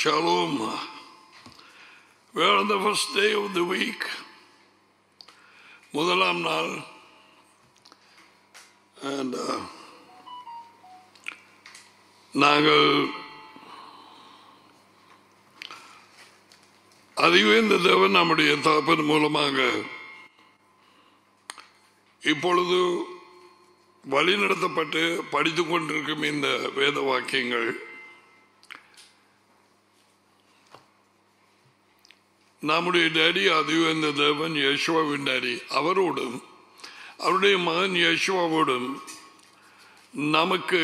Shalom. We're on the first day of the week. முதலாம் நாள் and uh, நாங்கள் அறிவேந்த தேவன் நம்முடைய தகப்பன் மூலமாக இப்பொழுது வழிநடத்தப்பட்டு படித்துக் கொண்டிருக்கும் இந்த வேத வாக்கியங்கள் நம்முடைய டேடி அதிவேந்த தேவன் யேசுவாவின் டேடி அவரோடும் அவருடைய மகன் யேசுவாவோடும் நமக்கு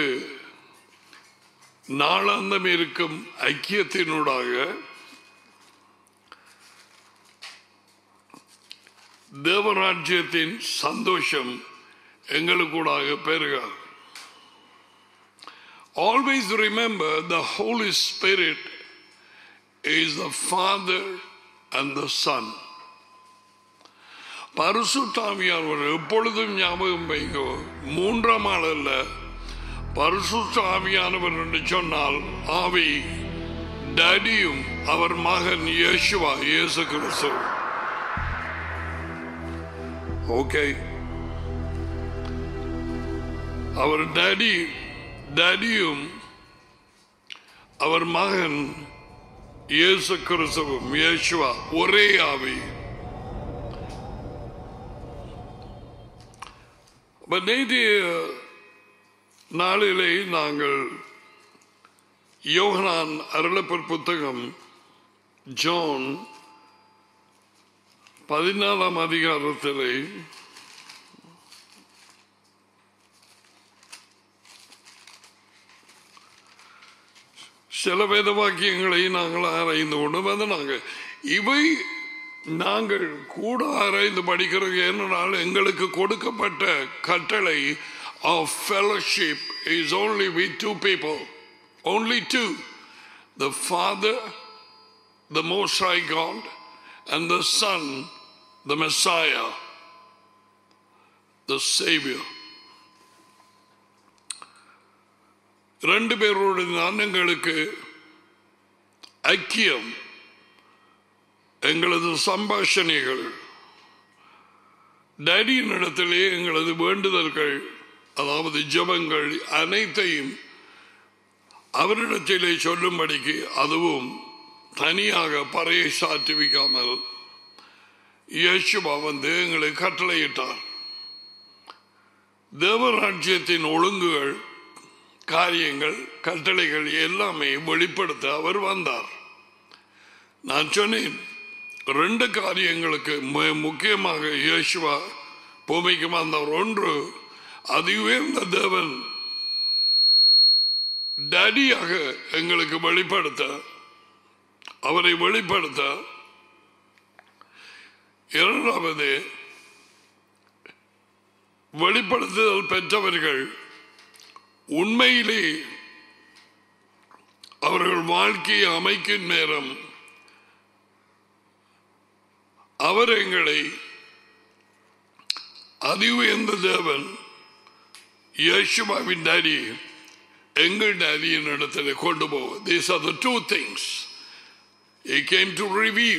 நாளாந்தம் இருக்கும் ஐக்கியத்தினூடாக தேவராஜ்யத்தின் சந்தோஷம் எங்களுக்கூடாக பெருக Always remember the Holy Spirit is the Father and the Son. பரிசுத்தாவியானவர் எப்பொழுதும் ஞாபகம் வைங்கோ மூன்றாம் ஆள் அல்ல பரிசுத்தாவியானவர் என்று சொன்னால் ஆவி டேடியும் அவர் மகன் இயேசுவா இயேசு கிறிஸ்து ஓகே அவர் டேடி டேடியும் அவர் மகன் இயேசு கிறிஸ்துவும் இயேசுவா ஒரே ஆவி அப்ப நேற்றைய நாளிலே நாங்கள் யோகனான் அருளப்பர் புத்தகம் ஜோன் பதினாலாம் அதிகாரத்திலே சில வேத வாக்கியங்களை நாங்கள் ஆராய்ந்து கொண்டு வந்து நாங்கள் இவை நாங்கள் கூட ஆராய்ந்து படிக்கிறது ஏனென்றால் எங்களுக்கு கொடுக்கப்பட்ட கட்டளை of fellowship is only with two people only two the father the most high god and the son the messiah the savior ரெண்டு பேரோடு தான் எங்களுக்கு ஐக்கியம் எங்களது சம்பாஷணைகள் டேடியின் இடத்திலே எங்களது வேண்டுதல்கள் அதாவது ஜபங்கள் அனைத்தையும் அவரிடத்திலே சொல்லும்படிக்கு அதுவும் தனியாக பறையை சாற்றுவிக்காமல் இயேசுவா வந்து எங்களுக்கு கட்டளையிட்டார் தேவராஜ்யத்தின் ஒழுங்குகள் காரியங்கள் கட்டளைகள் எல்லாமே வெளிப்படுத்த அவர் வந்தார் நான் சொன்னேன் ரெண்டு காரியங்களுக்கு முக்கியமாக இயேசுவா பூமிக்கு வந்தவர் ஒன்று அதி உயர்ந்த தேவன் டேடியாக எங்களுக்கு வெளிப்படுத்த அவரை வெளிப்படுத்த இரண்டாவது வெளிப்படுத்துதல் பெற்றவர்கள் உண்மையிலே அவர்கள் வாழ்க்கையை அமைக்கும் நேரம் அவர் எங்களை அதிவுயர்ந்த தேவன் யேசுவாவின் டாடி எங்கள் டாடியின் இடத்துல கொண்டு போவோம் these are the two things He came to reveal.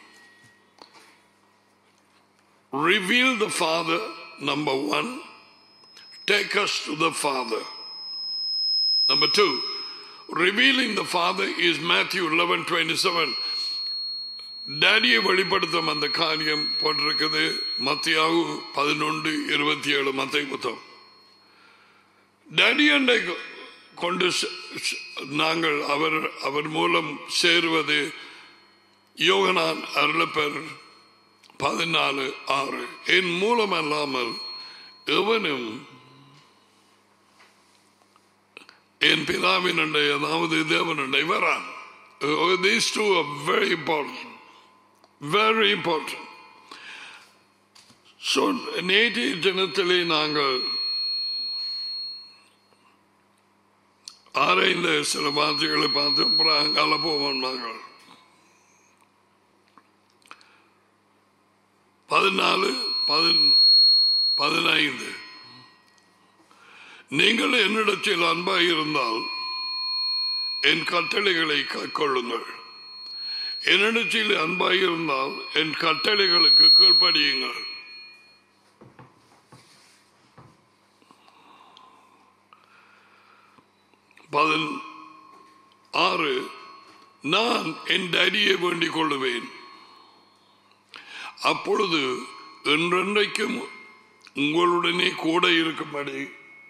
Reveal the Father, number one. Take us to the Father. Number two, revealing the Father is Matthew 11 27. டேடியை வெளிப்படுத்தும் அந்த காரியம் போட்டிருக்குது மத்தியாவு பதினொன்று இருபத்தி ஏழு மத்திய புத்தம் டேடியண்டை கொண்டு நாங்கள் அவர் அவர் மூலம் சேருவது யோகனான் அருளப்பர் பதினாலு ஆறு என் மூலம் அல்லாமல் எவனும் என் பிதாவினண்டை அதாவது தேவனண்டை வரான் these two are very important very important so நேற்றைய தினத்திலே நாங்கள் ஆராய்ந்த சில வார்த்தைகளை பார்த்து அப்புறம் அங்கால போவோம் நாங்கள் பதினாலு பதினைந்து நீங்கள் என்னிடத்தில் அன்பாக இருந்தால் என் கட்டளைகளை கைக்கொள்ளுங்கள் என்னிடத்தில் அன்பாயிருந்தால் என் கட்டளைகளுக்கு கீழ்ப்படியுங்கள் பதில் ஆறு நான் என் டேடியை வேண்டிக் கொள்ளுவேன் அப்பொழுது என்றென்றைக்கும் உங்களுடனே கூட இருக்கும்படி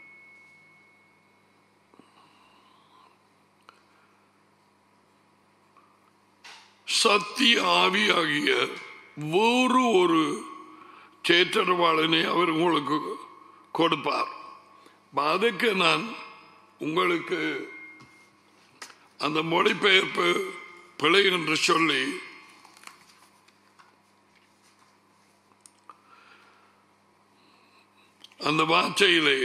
சத்திய ஆவியாகிய வேறு ஒரு சேற்றவாளனை அவர் உங்களுக்கு கொடுப்பார் அதுக்கு நான் உங்களுக்கு அந்த மொழிபெயர்ப்பு பிழை என்று சொல்லி அந்த வார்த்தையிலே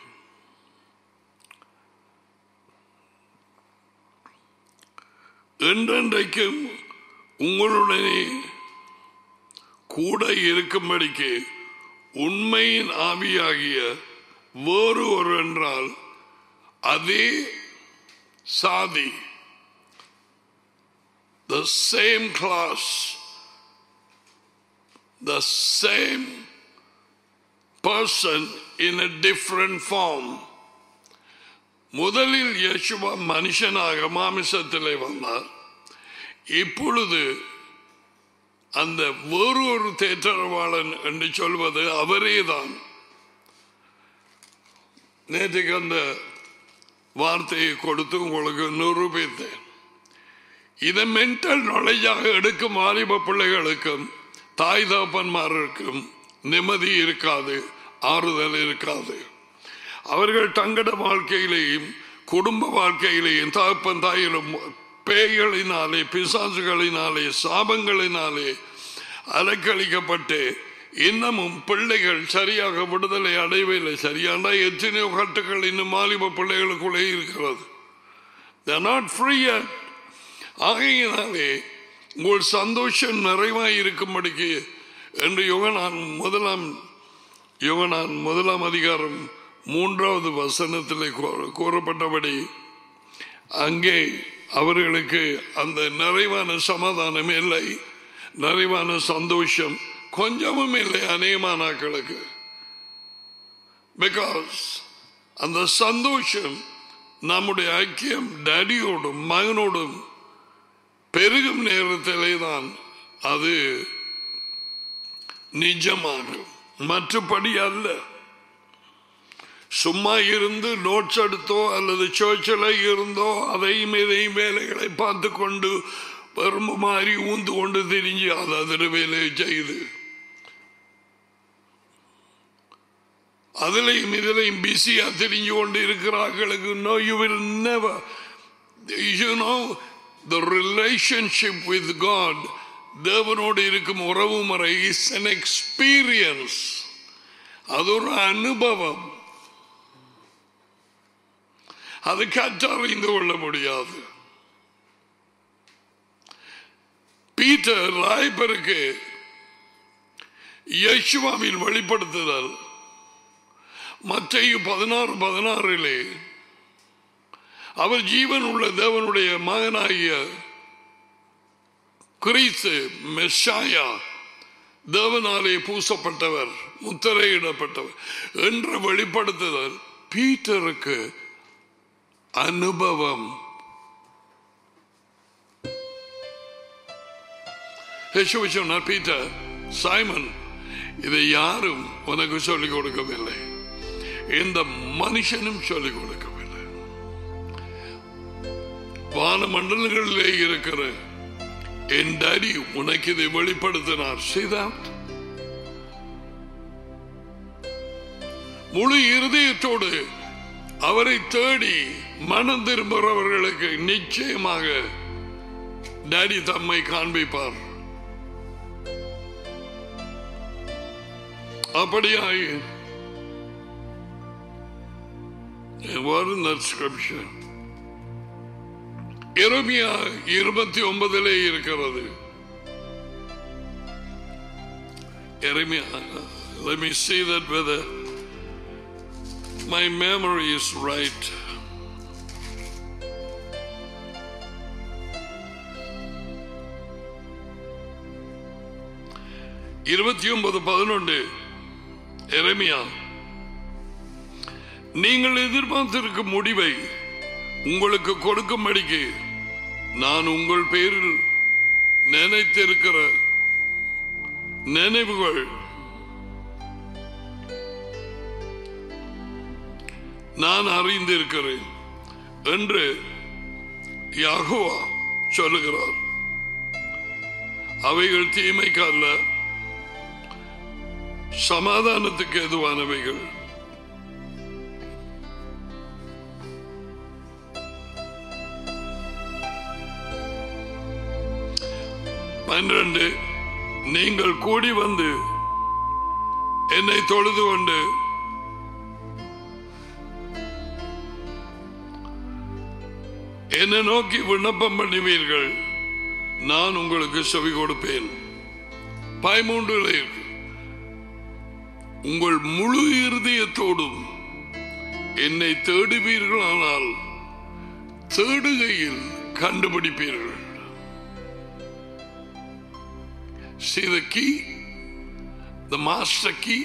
என்றென்றைக்கும் உங்களுடனே கூட இருக்கும்படிக்கு உண்மையின் ஆவியாகிய வேறு ஒரு என்றால் அதே சாதி the same class the same person in a different form முதலில் யேசுவா மனுஷனாக மாமிசத்திலே வந்தார் இப்பொழுது அந்த வேறு ஒரு தேற்றவாளன் என்று சொல்வது அவரேதான் நேற்றுக்கு அந்த வார்த்தையை கொடுத்து உங்களுக்கு நிரூபித்தேன் இதை மென்டல் நாலேஜாக எடுக்கும் வாலிப பிள்ளைகளுக்கும் தாய் தகப்பன்மாருக்கும் நிம்மதி இருக்காது ஆறுதல் இருக்காது அவர்கள் தங்கட வாழ்க்கையிலேயும் குடும்ப வாழ்க்கையிலேயும் தகப்பன் தாயிலும் பேய்களினாலே பிசாசுகளினாலே சாபங்களினாலே அலக்களிக்கப்பட்டு இன்னமும் பிள்ளைகள் சரியாக விடுதலை அடையவில்லை சரியான எத்தனையோ கட்டுகள் இன்னும் வாலிப பிள்ளைகளுக்குள்ளே இருக்கிறது நாட் ஃப்ரீ ஆகையினாலே உங்கள் சந்தோஷம் நிறைவாய் இருக்கும்படிக்கு என்று யுவனான் முதலாம் யுவனான் முதலாம் அதிகாரம் மூன்றாவது வசனத்தில் கூறப்பட்டபடி அங்கே அவர்களுக்கு அந்த நிறைவான சமாதானம் இல்லை நிறைவான சந்தோஷம் கொஞ்சமும் இல்லை அநேகமானாக்களுக்கு பிகாஸ் அந்த சந்தோஷம் நம்முடைய ஐக்கியம் டேடியோடும் மகனோடும் பெருகும் நேரத்திலே தான் அது நிஜமாகும் மற்றபடி அல்ல சும்மா இருந்து நோட்ஸ் எடுத்தோ அல்லது சர்ச்சில் இருந்தோ அதையும் இதையும் வேலைகளை பார்த்து கொண்டு பெரும்பு மாறி ஊந்து கொண்டு திரிஞ்சு அது அதில் வேலையை செய்யுது அதிலையும் இதிலையும் பிஸியா தெரிஞ்சு கொண்டு இருக்கிறார்களுக்கு no you will never you know the relationship with God தேவனோடு இருக்கும் உறவு முறை இஸ் அன் எக்ஸ்பீரியன்ஸ் அது ஒரு அனுபவம் அது கற்றறிந்து கொள்ள முடியாது பீட்டர் ராய்பருக்கு யேசுவாவில் வெளிப்படுத்துதல் மற்றைய பதினாறு பதினாறிலே அவர் ஜீவன் உள்ள தேவனுடைய மகனாகிய கிறிஸ்து மெஷாயா தேவனாலே பூசப்பட்டவர் முத்திரையிடப்பட்டவர் என்று வெளிப்படுத்துதல் பீட்டருக்கு அனுபவம் சொன்னார் பீட்டர் சைமன் இதை யாரும் உனக்கு சொல்லிக் கொடுக்கவில்லை எந்த மனுஷனும் சொல்லிக் கொடுக்கவில்லை வான மண்டலங்களிலே இருக்கிற என் டாடி உனக்கு இதை வெளிப்படுத்தினார் செய்தார் முழு இருதயத்தோடு அவரை தேடி மனம் திரும்புகிறவர்களுக்கு நிச்சயமாக டாடி தம்மை காண்பிப்பார் அப்படியாய் ஸ்கிரிப்ஷன் எரமியா இருபத்தி ஒன்பதிலே இருக்கிறது எரமியா let me see that whether my memory is right இருபத்தி ஒன்பது பதினொன்று எரமியா நீங்கள் எதிர்பார்த்திருக்கும் முடிவை உங்களுக்கு கொடுக்கும்படிக்கு நான் உங்கள் பேரில் நினைத்திருக்கிற நினைவுகள் நான் அறிந்திருக்கிறேன் என்று யாகுவா சொல்லுகிறார் அவைகள் தீமைக்கு அல்ல சமாதானத்துக்கு எதுவானவைகள் பன்னிரண்டு நீங்கள் கூடி வந்து என்னை தொழுது கொண்டு என்னை நோக்கி விண்ணப்பம் பண்ணுவீர்கள் நான் உங்களுக்கு செவி கொடுப்பேன் பயமூன்றுல இருக்கு உங்கள் முழு இருதயத்தோடும் என்னை தேடுவீர்களானால் தேடுகையில் கண்டுபிடிப்பீர்கள் See the key, the master key.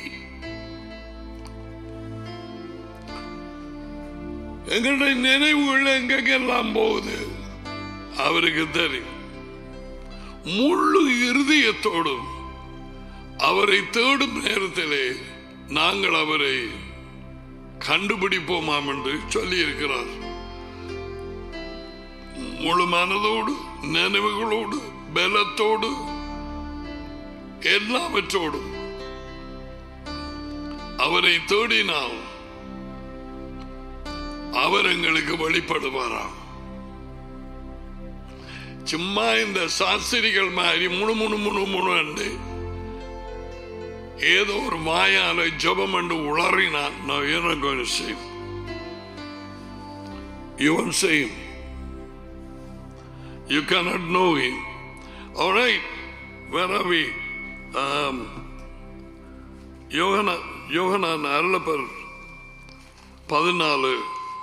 எங்களுடைய நினைவுகள் எங்கெங்கெல்லாம் போகுது அவருக்கு தெரியும் முழு இருதயத்தோடும் அவரை தேடும் நேரத்திலே நாங்கள் அவரை கண்டுபிடிப்போமாம் என்று சொல்லி இருக்கிறார் முழு மனதோடு நினைவுகளோடு பலத்தோடு எல்லாவற்றோடும் அவரை தேடினால் அவர் எங்களுக்கு வெளிப்படுவாராம் சும்மா இந்த சாஸ்திரிகள் மாதிரி முணு முணு முணு முணு ஏதோ ஒரு வாயால ஜபம் என்று உளறினான் நான் என்ன செய்யும் இவன் செய்யும் You cannot know him. All right. Where are we? Um, யோகனா யோகனான் அருளப்பர் பதினாலு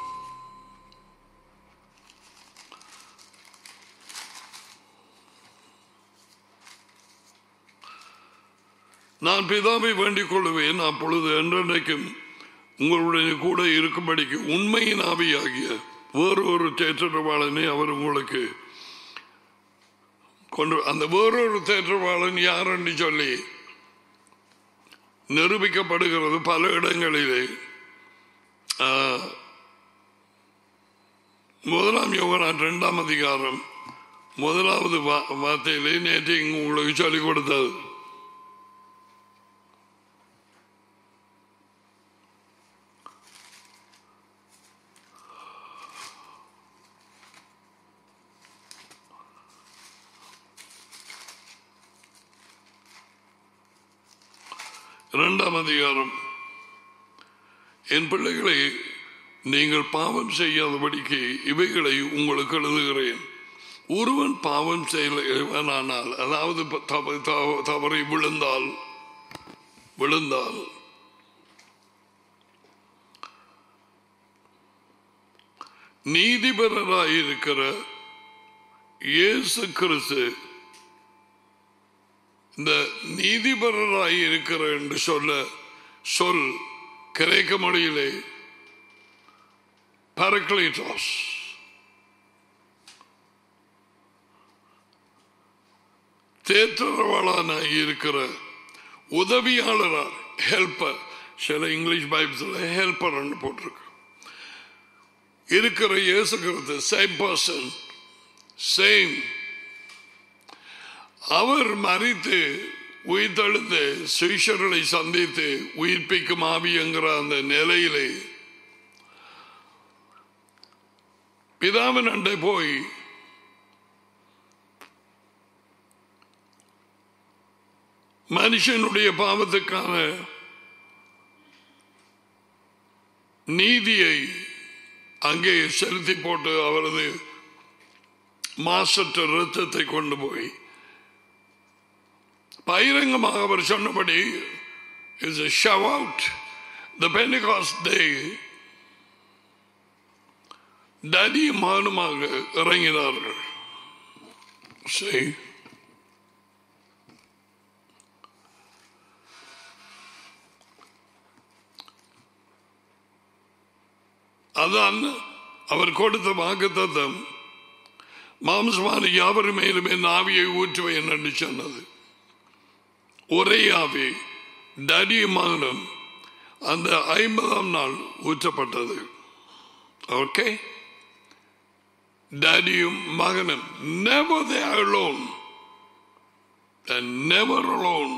நான் பிதாவை வேண்டிக் கொள்ளுவேன் அப்பொழுது என்றென்றைக்கும் உங்களுடைய கூட இருக்கும்படிக்கு உண்மையின் ஆவியாகிய வேறொரு தேற்றவாளனை அவர் உங்களுக்கு கொண்டு அந்த வேறொரு தேற்றவாளன் யார் என்று சொல்லி நிரூபிக்கப்படுகிறது பல இடங்களிலே ஆ, முதலாம் யோகனான் இரண்டாம் அதிகாரம் முதலாவது வா- வார்த்தையிலே நேற்று இங்கு உங்களுக்கு சொல்லிக் கொடுத்தது இரண்டாம் அதிகாரம் என் பிள்ளைகளை நீங்கள் பாவம் செய்யாதபடிக்கு இவைகளை உங்களுக்கு எழுதுகிறேன் ஒருவன் பாவம் செய்யலானால் அதாவது ப- தவ- தவ- தவறி விழுந்தால் விழுந்தால் நீதிபரராயிருக்கிற இயேசு கிறிஸ்து இந்த நீதிபரராய் இருக்கிற என்று சொல்ல சொல் கிரேக்க மொழியிலே பரக்லீட்டாஸ் தேற்றவாளான இருக்கிற உதவியாளரா ஹெல்பர் சில இங்கிலீஷ் பைபிள்ஸ்ல ஹெல்பர் போட்டிருக்கு இருக்கிற இயேசுகிறது சேம் பர்சன் சேம் அவர் மறித்து உயிர்த்தெழுந்து சிஷர்களை சந்தித்து உயிர்ப்பிக்கும் ஆவி என்கிற அந்த நிலையிலே பிதாவின் அண்டை போய் மனுஷனுடைய பாவத்துக்கான நீதியை அங்கே செலுத்தி போட்டு அவரது மாசற்ற இரத்தத்தை கொண்டு போய் பகிரங்கமாக அவர் சொன்னபடி is a shout out the Pentecost day daddy மானுமாக இறங்கினார்கள் See? அதான் அவர் கொடுத்த வாக்குத்தத்தம் மாம்சமான யாவர் மேலும் என் ஆவியை ஊற்றுவேன் என்று சொன்னது ஒரே ஆவி டடியும் மகனும் அந்த ஐம்பதாம் நாள் ஊற்றப்பட்டது ஓகே டடியும் மகனும் never they are alone and never alone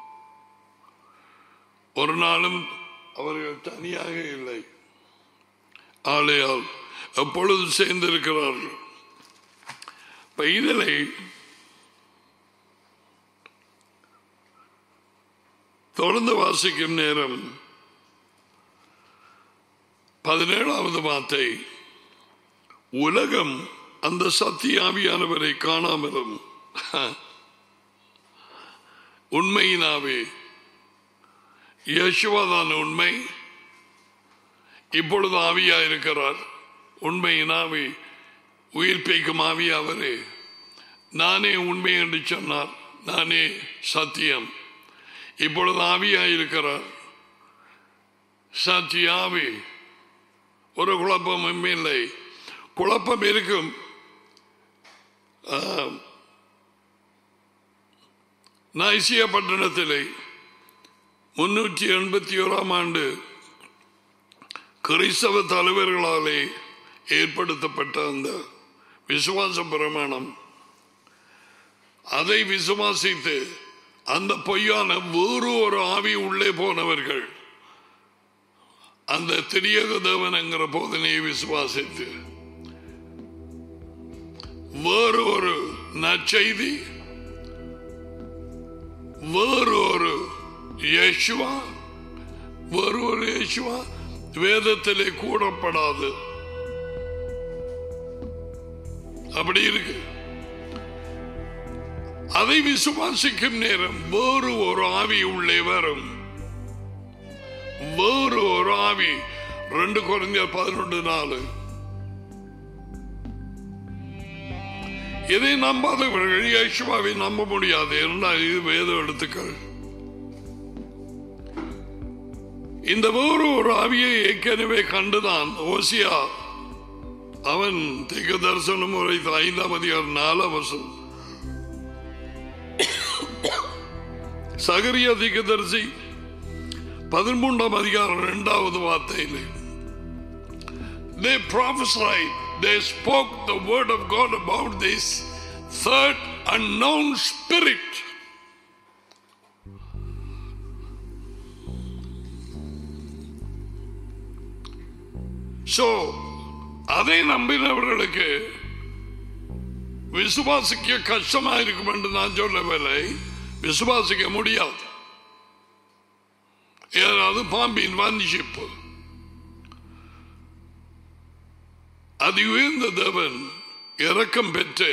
ஒரு நாளும் அவர்கள் தனியாக இல்லை ஆலையால் எப்பொழுது சேர்ந்திருக்கிறார்கள் இப்ப இதில் தொடர்ந்து வாசிக்கும் நேரம் பதினேழாவது வார்த்தை உலகம் அந்த சத்தியாவியானவரை காணாமலும் உண்மையினாவே யசுவாதான உண்மை இப்பொழுது ஆவியா இருக்கிறார் உண்மையினாவே உயிர்ப்பிக்கும் ஆவி அவரே நானே உண்மை என்று சொன்னார் நானே சத்தியம் இப்பொழுது ஆவியா இருக்கிறார் சத்தியாவி ஒரு குழப்பமும் இல்லை குழப்பம் இருக்கும் நைசிய பட்டணத்திலே முன்னூற்றி எண்பத்தி ஓராம் ஆண்டு கிறிஸ்தவ தலைவர்களாலே ஏற்படுத்தப்பட்ட அந்த விசுவாச பிரமாணம் அதை விசுவாசித்து அந்த பொய்யான வேறு ஒரு ஆவி உள்ளே போனவர்கள் அந்த திரியக தேவன் என்கிற போதனையை விசுவாசித்து வேறு ஒரு நற்செய்தி வேறு ஒரு யேசுவா வேறு ஒரு யேசுவா வேதத்திலே கூடப்படாது அப்படி இருக்கு அதை விசுவாசிக்கும் நேரம் வேறு ஒரு ஆவி உள்ளே வரும் வேறு ஒரு ஆவி ரெண்டு குறைஞ்ச பதினொன்று நாலு இதை நம்பாதவர்கள் யேசுவாவை நம்ப முடியாது என்றால் இது வேத எழுத்துக்கள் இந்த வேறு ஒரு ஆவியை ஏற்கனவே கண்டுதான் ஓசியா அவன் திக தரிசனம் உரைத்த ஐந்தாம் அதிகாரம் நாலாம் வருஷம் சகரிய திகதரிசி பதிமூன்றாம் அதிகாரம் இரண்டாவது வார்த்தையில் They prophesied, they spoke the word of God about this third unknown spirit. So, அதை நம்பினவர்களுக்கு விசுவாசிக்க கஷ்டமா இருக்கும் என்று நான் சொல்லவில்லை விசுவாசிக்க முடியாது ஏதாவது பாம்பின் வஞ்சிப்பு அது உயர்ந்த தேவன் இறக்கம் பெற்று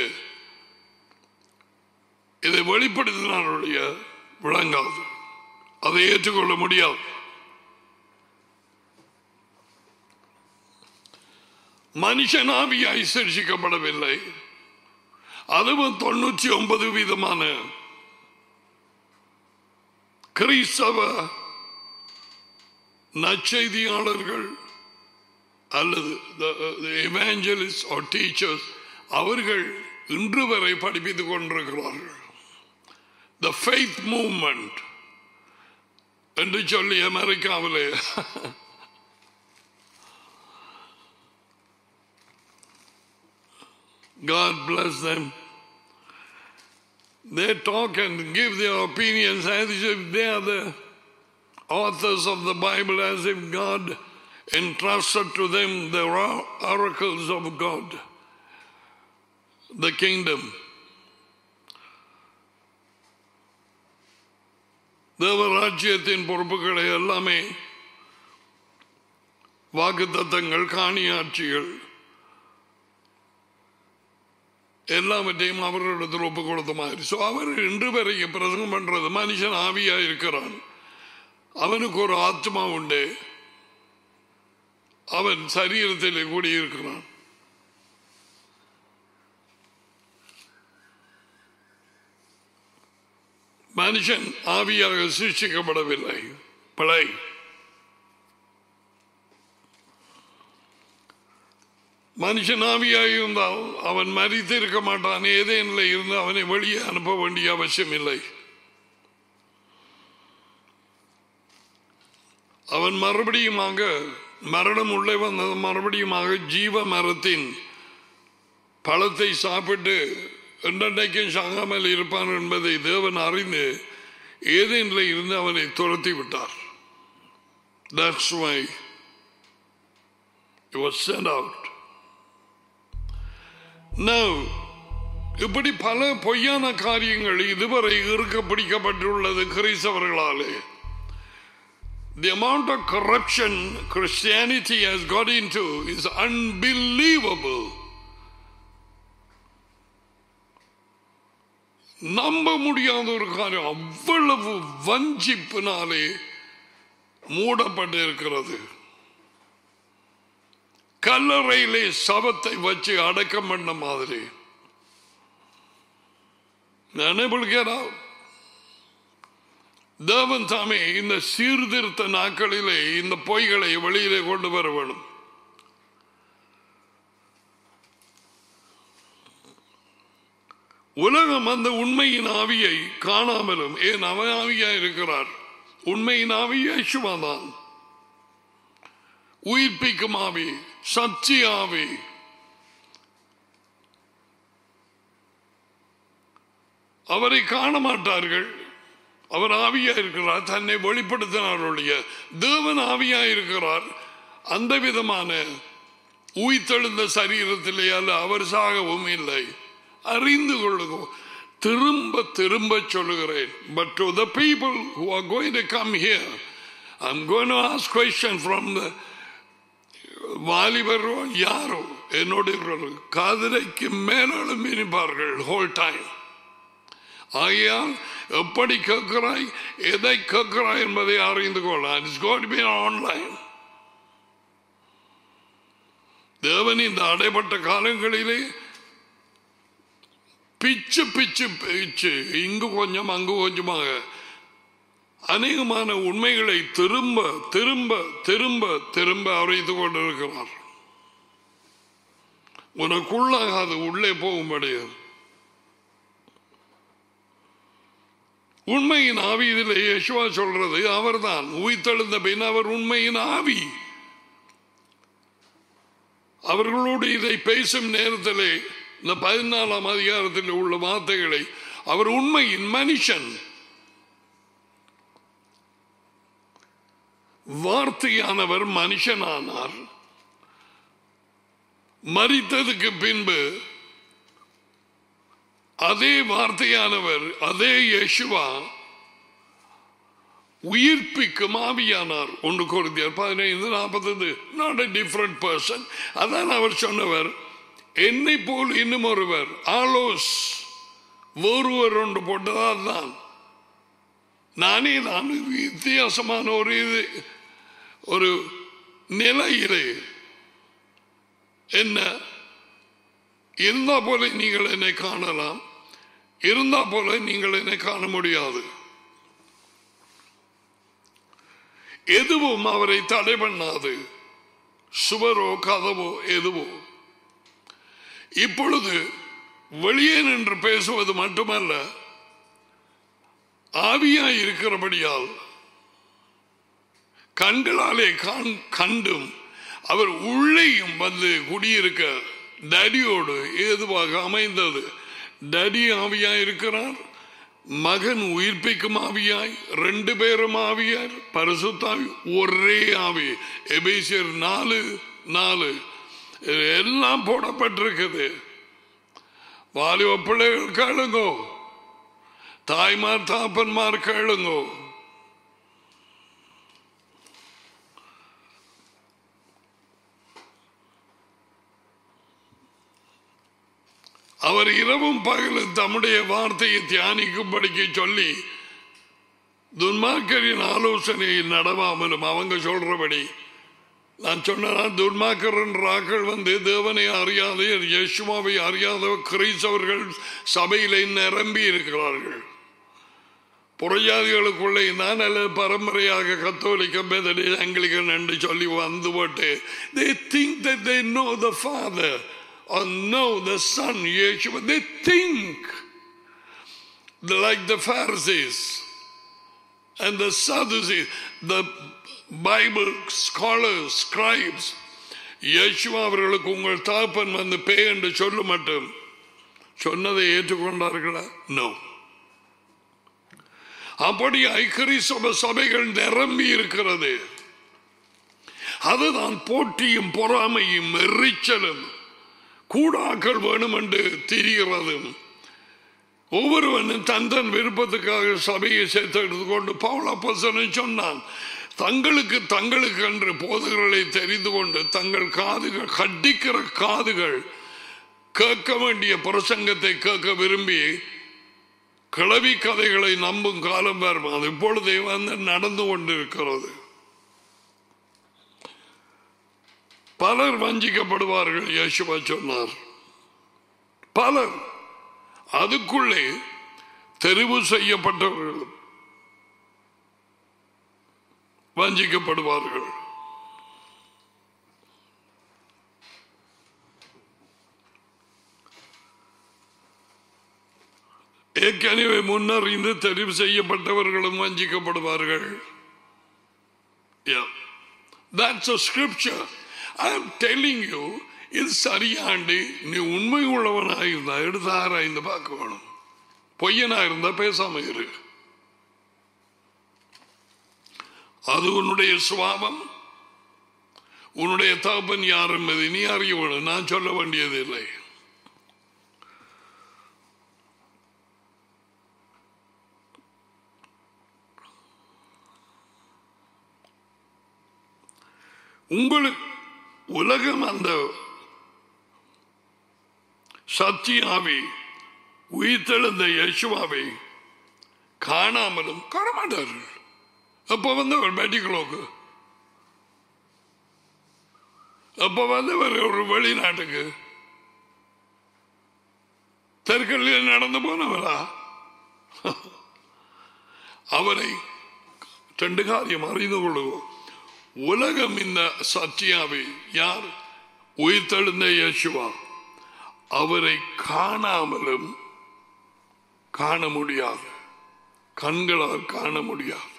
இதை வெளிப்படுத்தினாருடைய விளங்காது அதை ஏற்றுக்கொள்ள முடியாது மனுஷன் ஆவியாய் சிருஷிக்கப்படவில்லை அதுவும் தொண்ணூற்றி ஒன்பது விதமான கிறிஸ்தவ நற்செய்தியாளர்கள் அல்லது எவாஞ்சலிஸ்ட் or டீச்சர்ஸ் அவர்கள் இன்று வரை படிப்பித்துக் கொண்டிருக்கிறார்கள் த ஃபெய்த் மூவ்மெண்ட் என்று சொல்லி அமெரிக்காவிலே God bless them. They talk and give their opinions as if they are the authors of the Bible, as if God entrusted to them the oracles of God, the kingdom. தேவராஜ்யத்தின் பொறுப்புகளை எல்லாமே வாக்குத்தத்தங்கள் காணியாட்சிகள் எல்லாவற்றையும் அவர்களிடத்தில் ஒப்பு கொடுத்த மாதிரி ஸோ அவர் இன்று வரைக்கும் பிரசங்கம் பண்றது மனுஷன் ஆவியா இருக்கிறான் அவனுக்கு ஒரு ஆத்மா உண்டு அவன் சரீரத்தில் கூடியிருக்கிறான் மனுஷன் ஆவியாக சிருஷ்டிக்கப்படவில்லை பிழை மனுஷன் ஆவியாய் இருந்தால் அவன் மறித்து இருக்க மாட்டான் ஏதேனில் இருந்து அவனை வெளியே அனுப்ப வேண்டிய அவசியம் இல்லை அவன் மறுபடியுமாக மரணம் உள்ளே வந்தது மறுபடியுமாக ஜீவ மரத்தின் பழத்தை சாப்பிட்டு என்றைக்கும் சாகாமல் இருப்பான் என்பதை தேவன் அறிந்து ஏதேனில் இருந்து அவனை துரத்தி விட்டார் That's why he was sent out. Now, இப்படி பல பொய்யான காரியங்கள் இதுவரை இருக்க பிடிக்கப்பட்டுள்ளது கிறிஸ்தவர்களாலே The amount of corruption Christianity has got into is unbelievable. நம்ப முடியாத ஒரு காரியம் அவ்வளவு வஞ்சிப்பினாலே மூடப்பட்டு இருக்கிறது கல்லறையிலே சவத்தை வச்சு அடக்கம் பண்ண மாதிரி நினைவுகிறா தேவன் தாமே இந்த சீர்திருத்த நாட்களிலே இந்த பொய்களை வெளியிலே கொண்டு வர வேணும் உலகம் அந்த உண்மையின் ஆவியை காணாமலும் ஏன் அவன் ஆவியா இருக்கிறார் உண்மையின் ஆவி யேசுவாதான் உயிர்ப்பிக்கும் ஆவி சத்திய ஆவி அவரை காண மாட்டார்கள் அவர் ஆவியா இருக்கிறார் தன்னை வெளிப்படுத்தினார் ஒழிய தேவன் ஆவியா இருக்கிறார் அந்த விதமான உயிர்த்தெழுந்த சரீரத்திலே அல்ல அவர் சாகவும் இல்லை அறிந்து கொள்ளுங்க திரும்ப திரும்ப சொல்லுகிறேன் but to the people who are going to come here I am going to ask question from the வாலிபரோ யாரோ என்னோட காதலைக்கு மேலும் இனிப்பார்கள் ஹோல் டைம் ஆகையால் எப்படி கேட்கிறாய் எதை கேட்கிறாய் என்பதை அறிந்து கொள்ள இட்ஸ் கோட் பி ஆன்லைன் தேவன் இந்த அடைப்பட்ட காலங்களிலே பிச்சு பிச்சு பிச்சு இங்கு கொஞ்சம் அங்கு கொஞ்சமாக அநேகமான உண்மைகளை திரும்ப திரும்ப திரும்ப திரும்ப அறிந்து கொண்டிருக்கிறார் உனக்குள்ளாக அது உள்ளே போகும்படி உண்மையின் ஆவி இதில் யசுவா சொல்றது அவர்தான் உயிர்த்தெழுந்த பின் அவர் உண்மையின் ஆவி அவர்களோடு இதை பேசும் நேரத்திலே இந்த பதினாலாம் அதிகாரத்தில் உள்ள வார்த்தைகளை அவர் உண்மையின் மனுஷன் வார்த்தையானவர் மனுஷனானார் மறித்ததுக்கு பின்பு அதே வார்த்தையானவர் அதே யேசுவா உயிர்ப்பிக்கும் ஆவியானார் ஒன்று கொடுத்தார் பதினைந்து நாற்பத்தஞ்சு நாட் a டிஃப்ரெண்ட் பர்சன் அதான் அவர் சொன்னவர் என்னை போல் இன்னும் ஒருவர் ஆலோஸ் ஒருவர் ஒன்று போட்டதால் தான் நானே நான் வித்தியாசமான ஒரு இது ஒரு நிலையிலே என்ன இருந்தா போல நீங்கள் என்னை காணலாம் இருந்தா போல நீங்கள் என்னை காண முடியாது எதுவும் அவரை தடை பண்ணாது சுவரோ கதவோ எதுவோ இப்பொழுது வெளியே நின்று பேசுவது மட்டுமல்ல ஆவியாய் இருக்கிறபடியால் கண்களாலே காண்- கண்டும் அவர் உள்ளேயும் வந்து குடியிருக்க டடியோடு ஏதுவாக அமைந்தது டடி ஆவியாய் இருக்கிறார் மகன் உயிர்ப்பிக்கும் ஆவியாய் ரெண்டு பேரும் ஆவியார் பரிசுத்தாவி ஒரே ஆவி எபேசியர் நாலு நாலு இது எல்லாம் போடப்பட்டிருக்குது வாலிப பிள்ளைகள் கேளுங்கோ தாய்மார் தாப்பன்மார் கேளுங்கோ அவர் இரவும் பகலும் தம்முடைய வார்த்தையை தியானிக்கும்படிக்கு சொல்லி துன்மார்க்கரின் ஆலோசனையை நடவாமலும் அவங்க சொல்றபடி நான் சொன்னா துன்மாக்கரன்றாக்கள் வந்து தேவனை அறியாத யேசுமாவை அறியாத கிறிஸ்தவர்கள் சபையிலே நிரம்பி இருக்கிறார்கள் புறஜாதிகளுக்குள்ளே நான் அல்லது பரம்பரையாக கத்தோலிக்க மெதடிஸ் ஆங்கிலிக்கன் என்று சொல்லி வந்து போட்டு they think that they know the father or know the son Yeshua they think like the Pharisees and the Sadducees the Bible scholars scribes இயேசுவா அவர்களுக்கு உங்கள் தாப்பன் வந்து பே என்று சொல்ல மட்டும் சொன்னதை ஏற்றுக்கொண்டார்களா நோ அப்படி ஐக்கிரிசப சபைகள் நிரம்பி இருக்கிறது அதுதான் போட்டியும் பொறாமையும் எரிச்சலும் கூடாக்கள் வேணும் என்று திரிகிறதும் ஒவ்வொருவனும் தன் தன் விருப்பத்துக்காக சபையை சேர்த்து கொண்டு பவுல பொசனை சொன்னான் தங்களுக்கு தங்களுக்கு என்று போதகர்களை தெரிந்து கொண்டு தங்கள் காதுகள் கட்டிக்கிற காதுகள் கேட்க வேண்டிய பிரசங்கத்தை கேட்க விரும்பி கிளவி கதைகளை நம்பும் காலம் வரும் அது இப்பொழுதே வந்து நடந்து கொண்டிருக்கிறது பலர் வஞ்சிக்கப்படுவார்கள் யேசுவா சொன்னார் பலர் அதுக்குள்ளே தெரிவு செய்யப்பட்டவர்கள் வஞ்சிக்கப்படுவார்கள் ஏற்கனவே முன்னறிந்து தெரிவு செய்யப்பட்டவர்களும் வஞ்சிக்கப்படுவார்கள் Yeah. That's a scripture. I am telling you, இது சரியாண்டு நீ உண்மை உள்ளவனாக இருந்தா எடுத்து ஆராய்ந்து பார்க்க வேணும் பொய்யனா இருந்தா பேசாம இரு அது உன்னுடைய சுவாபம் உன்னுடைய தகப்பன் யார் என்பதை நீ அறிய வேணும் நான் சொல்ல வேண்டியது இல்லை உங்களுக்கு உலகம் அந்த சத்தியாவை உயிர்த்தெழுந்த யேசுவாவை காணாமலும் காணமாட்டார்கள் அப்ப வந்தவர் மெடிக்கலோக்கு அப்ப வந்தவர் ஒரு வெளிநாட்டுக்கு தெற்கல்லில் நடந்து போனவரா அவரை ரெண்டு காரியம் அறிந்து கொள்ளுவோம் உலகம் இந்த சத்தியாவை யார் உயிர்த்தெழுந்த யேசுவா அவரை காணாமலும் காண முடியாது கண்களால் காண முடியாது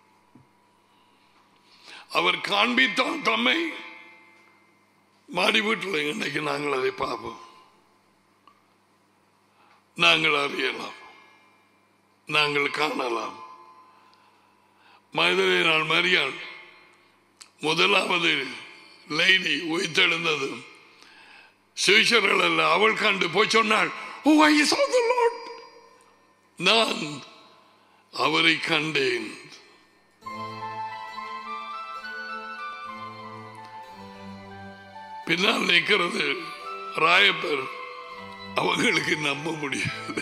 அவர் காண்பித்தால் தம்மை மாடி வீட்டில் இன்னைக்கு நாங்கள் அதை பார்ப்போம் நாங்கள் அறியலாம் நாங்கள் காணலாம் மனிதரை நான் மரியாள் முதலாவது லைடி உயிர்த்தெழுந்தது சுவிஷர்கள் அல்ல அவள் கண்டு போய் சொன்னாள் ஓ ஐ saw the Lord நான் அவரை கண்டேன் பின்னால் நிற்கிறது ராயப்பர் அவங்களுக்கு நம்ப முடியாது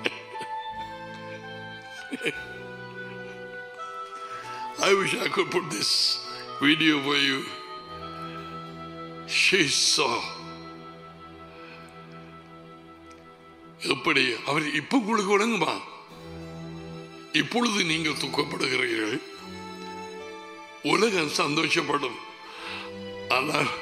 I wish I could put this video for you. She saw. எப்படி அவர் இப்ப உங்களுக்கு விளங்குமா இப்பொழுது நீங்கள் துக்கப்படுகிறீர்கள் உலகம் சந்தோஷப்படும் ஆனால்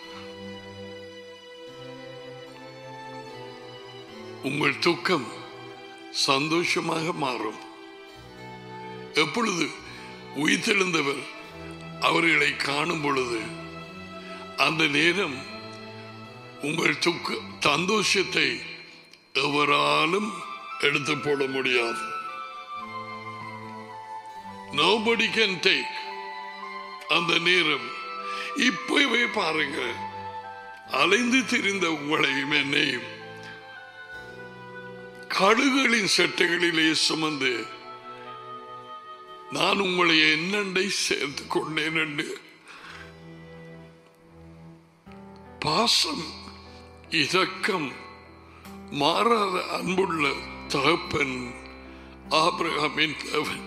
உங்கள் துக்கம் சந்தோஷமாக மாறும் எப்பொழுது உயிர்த்தெழுந்தவர் அவர்களை காணும் பொழுது அந்த நேரம் உங்கள் துக்க சந்தோஷத்தை எவராலும் எடுத்து போட முடியாது நோபடி கேன் டேக் அந்த நேரம் இப்பவே பாருங்க அலைந்து திரிந்த உங்களையும் என்னையும் கடுகளின் சட்டைகளிலே சுமந்து நான் உங்களை என்னண்டை சேர்த்து கொண்டேன் என்று பாசம் இரக்கம் மாறாத அன்புள்ள தகப்பன் ஆபிரகாமின் தேவன்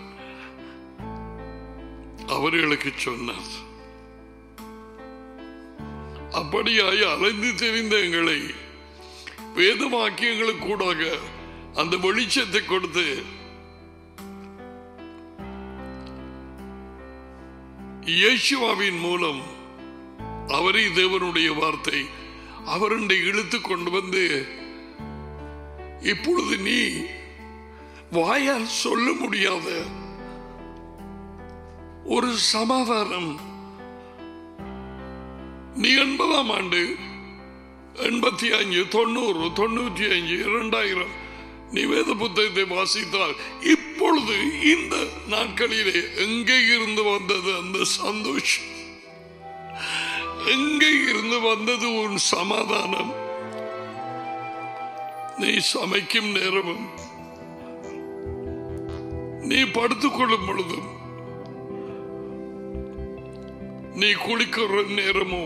அவர்களுக்கு சொன்னார் அப்படியாய் அலைந்து தெரிந்த எங்களை வேத வாக்கியங்களுக்கு கூடாக அந்த வெளிச்சத்தை கொடுத்து இயேசுவாவின் மூலம் அவரே தேவனுடைய வார்த்தை அவருடைய இழுத்து கொண்டு வந்து இப்பொழுது நீ வாயால் சொல்ல முடியாத ஒரு சமாதானம் நீ எண்பதாம் ஆண்டு எண்பத்தி அஞ்சு தொண்ணூறு தொண்ணூற்றி அஞ்சு இரண்டாயிரம் நீ வேத புத்தகத்தை வாசித்தால் இப்பொழுது இந்த நாட்களிலே எங்கே இருந்து வந்தது அந்த சந்தோஷம் எங்கே இருந்து வந்தது உன் சமாதானம் நீ சமைக்கும் நேரமும் நீ படுத்துக் கொள்ளும் பொழுதும் நீ குளிக்கிற நேரமோ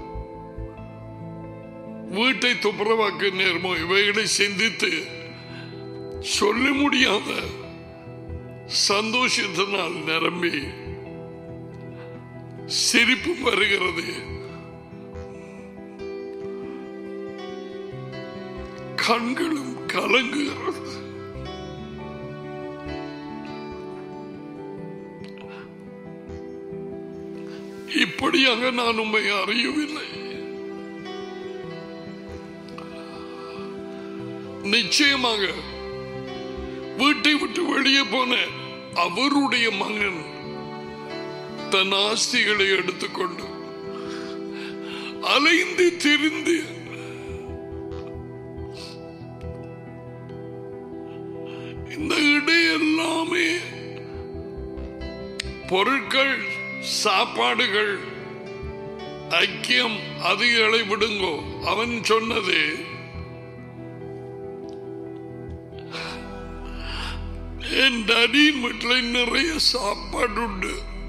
வீட்டை துப்புரவாக்க நேரமோ இவைகளை சிந்தித்து சொல்ல முடியாத சந்தோஷத்தினால் நிரம்பி சிரிப்பும் வருகிறது கண்களும் கலங்குகிறது இப்படியாக நான் உண்மை அறியவில்லை நிச்சயமாக வீட்டை விட்டு வெளியே போன அவருடைய மகன் தன் ஆஸ்திகளை எடுத்துக்கொண்டு அலைந்து திரிந்து இந்த இடை எல்லாமே பொருட்கள் சாப்பாடுகள் ஐக்கியம் அதிகளை விடுங்கோ அவன் சொன்னது என் அடியின் வீட்டில் நிறைய சாப்பாடு உண்டு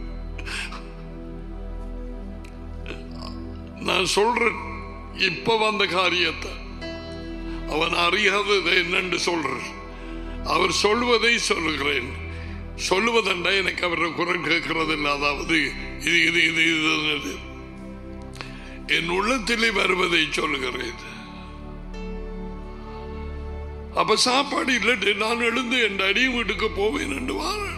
நான் சொல்றேன் இப்ப வந்த காரியத்தை அவன் அறியாதது என்னன்னு சொல்றேன் அவர் சொல்வதை சொல்லுகிறேன் சொல்லுவதண்டா எனக்கு அவரை குரல் கேட்கிறது இல்லை அதாவது இது இது இது இது என் உள்ளத்திலே வருவதை சொல்லுகிறேன் அப்ப சாப்பாடு இல்லட்டு நான் எழுந்து என் அடி வீட்டுக்கு போவேன் என்று வாரேன்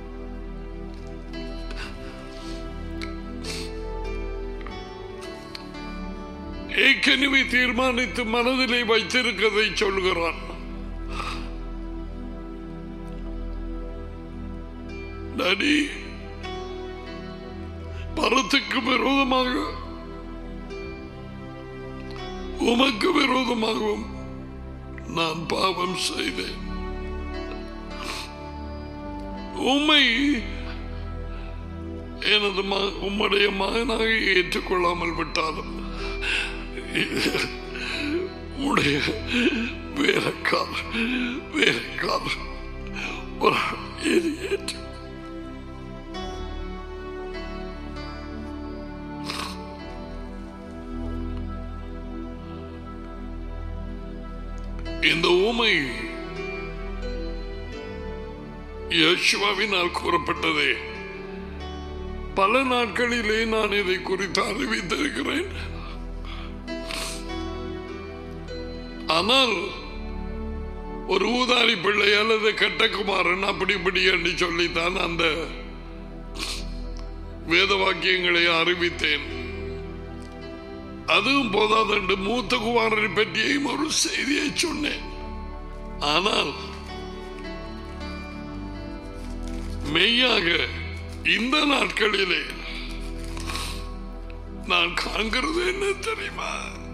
ஏற்கனவே தீர்மானித்து மனதிலே வைத்திருக்கதை சொல்கிறான் டாடி பரத்துக்கு விரோதமாக உமக்கு விரோதமாகவும் நான் பாவம் செய்தேன் உம்மை எனது ம- உம்முடைய மகனாக ஏற்றுக்கொள்ளாமல் விட்டாலும் உடைய வேலைக்கார் வேலைக்கார் ஒரு இது ஏற்று இந்த ஊமை யேசுவாவினால் கூறப்பட்டதே பல நாட்களிலே நான் இதை குறித்து அறிவித்திருக்கிறேன் ஆனால் ஒரு ஊதாரி பிள்ளை அல்லது கட்டகுமாரன் அப்படி இப்படி என்று சொல்லித்தான் அந்த வேத வாக்கியங்களை அறிவித்தேன் அதுவும் போதாதென்று மூத்த குமாரனை பற்றியும் ஒரு செய்தியை சொன்னேன் ஆனால் மெய்யாக இந்த நாட்களிலே நான் காண்கிறது என்ன தெரியுமா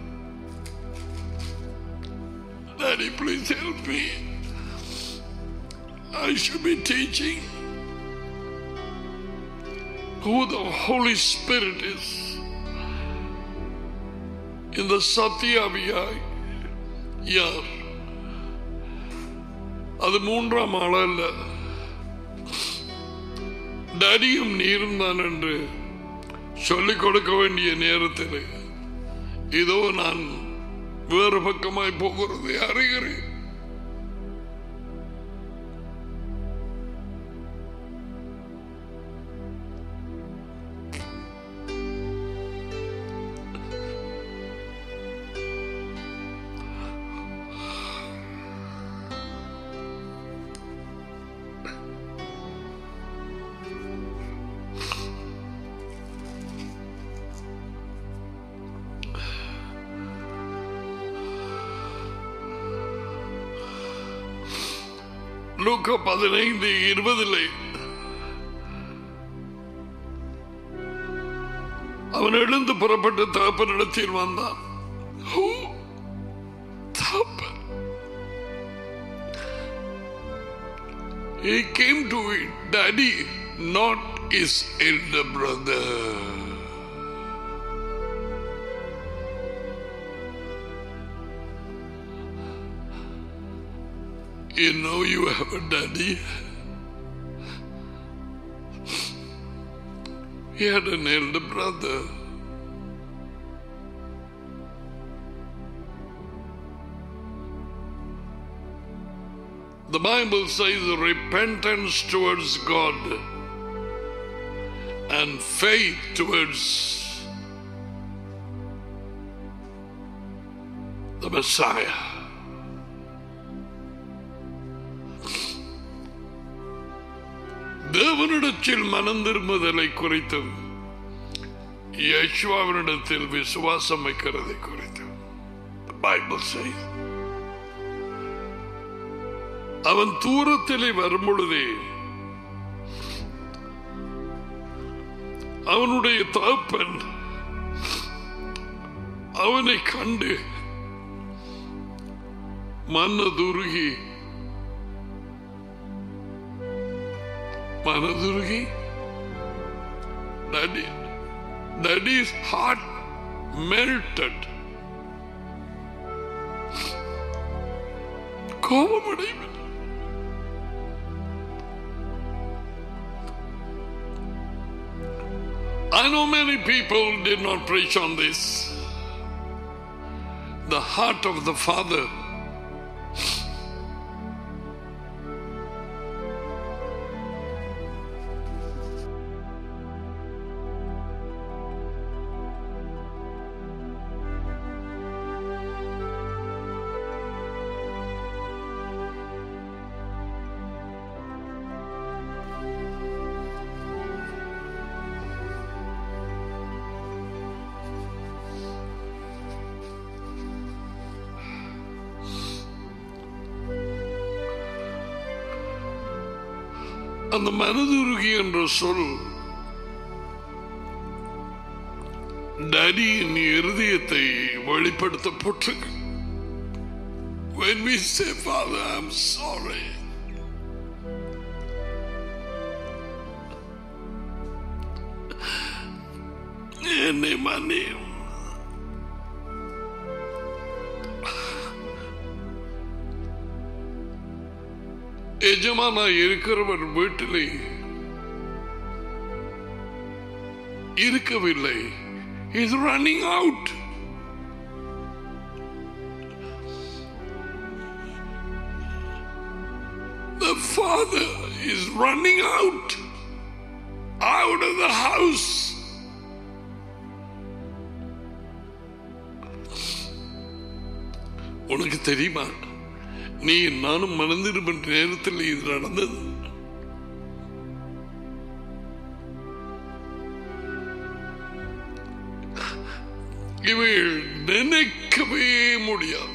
Daddy, please help me. I should be teaching who the Holy Spirit is. இந்த சத்தியாவியாய் யார் அது மூன்றாம் ஆள் அல்ல டடியும் நீரும் தான் என்று சொல்லிக் கொடுக்க வேண்டிய நேரத்தில் இதோ நான் வேறு பக்கமாய் போகிறது அறிகிறேன் லூக்கா பதினைந்து இருபதில்லை அவன் எழுந்து புறப்பட்டு தகப்பனிடத்தில் வந்தான் ஓ, தகப்பன். He came to it, Daddy, not his elder brother. You know you have a daddy. He had an elder brother. The Bible says repentance towards God and faith towards the Messiah. தேவனிடத்தில் மனம் திரும்புதலை குறித்தும் யேசுவாவினிடத்தில் விசுவாசம் வைக்கிறதை குறித்தும் The Bible says அவன் தூரத்திலே வரும் பொழுதே அவனுடைய தகப்பன் அவனை கண்டு மன்னதுருகி மனதுருகி daddy daddy's heart melted கோபமடைவன் I know many people did not preach on this. The heart of the Father. அந்த மனதுருகி என்ற சொல் டடியின் இருதயத்தை வெளிப்படுத்தப்பட்டு When we say, Father, I'm sorry. என்னை மன்னியும் எஜமானா இருக்கிறவர் வீட்டிலே இருக்கவில்லை is running out The father is running out out of the house. உனக்கு தெரியுமா நீ நானும் மணந்திருப்ப நேரத்தில் இது நடந்தது இவைகள் நினைக்கவே முடியாது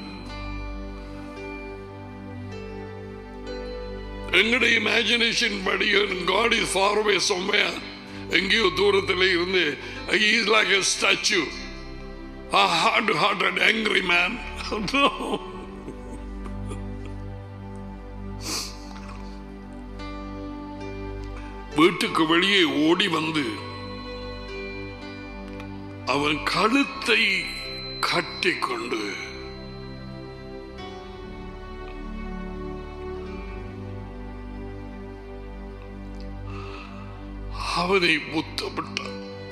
எங்களுடைய இமேஜினேஷன் படி God is far away somewhere எங்கேயோ தூரத்தில் இருந்து he is like a statue a hard hearted angry man no வீட்டுக்கு வெளியே ஓடி வந்து அவன் கழுத்தை கட்டிக்கொண்டு அவனை முத்தமிட்டான்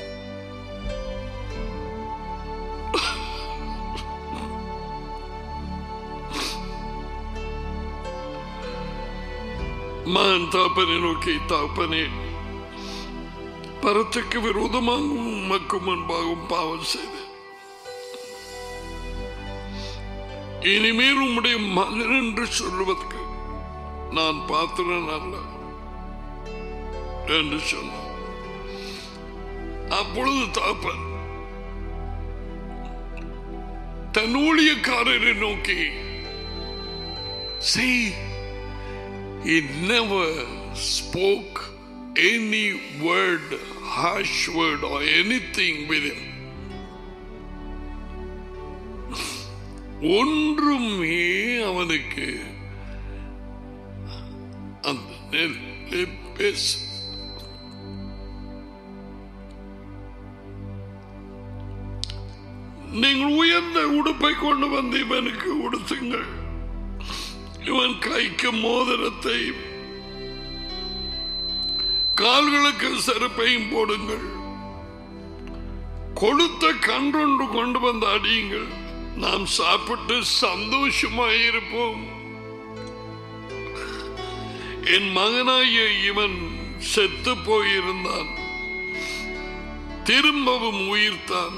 மகன் தாப்பனை நோக்கி தாப்பனே பரத்துக்கு விரோதமாகவும் உமக்கு முன்பாகவும் பாவம் செய்து இனிமேல் உம்முடைய மகன் என்று சொல்லுவதற்கு நான் பாத்திரன் அல்ல என்று சொன்னான் அப்பொழுது தாப்பன் தன் ஊழியக்காரரை நோக்கி செய் He never spoke any word, harsh word, or anything with him. ஒன்றுமே அவனுக்கு அந்த நேரத்திலே பேச நீங்கள் உயர்ந்த உடுப்பை கொண்டு வந்து இவனுக்கு உடுத்துங்கள் இவன் கைக்கு மோதிரத்தை கால்களுக்கு செருப்பையும் போடுங்கள் கொடுத்த கன்றொன்று கொண்டு வந்து அடியுங்கள் நாம் சாப்பிட்டு சந்தோஷமாயிருப்போம் என் மகனாகிய இவன் செத்து போயிருந்தான் திரும்பவும் உயிர்த்தான்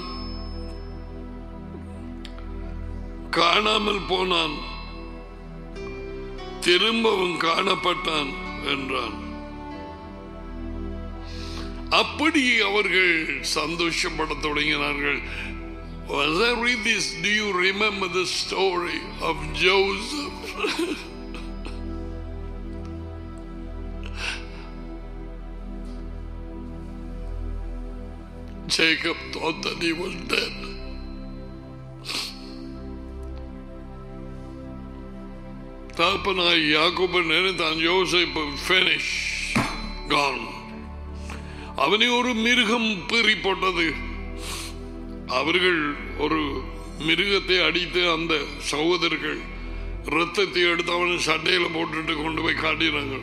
காணாமல் போனான் திரும்பவும் காணப்பட்டான் என்றான் அப்படி அவர்கள் சந்தோஷப்பட தொடங்கினார்கள் As I read this, do you remember the story of Joseph? Jacob thought that he was dead. தகப்பனாய் யாக்கோபு நினைத்தான் யோசிப்பு finish gone அவனை ஒரு மிருகம் பீறி போட்டது அவர்கள் ஒரு மிருகத்தை அடித்து அந்த சகோதரர்கள் ரத்தத்தை எடுத்து அவனை சட்டையில போட்டுட்டு கொண்டு போய் காட்டினாங்க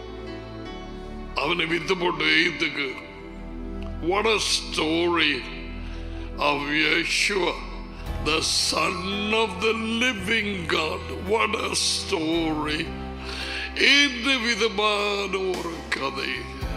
அவனை வித்து போட்டு எய்த்துக்கு What a story of Yeshua, the Son of the living God. What a story. இந்த விதமான ஒரு கதை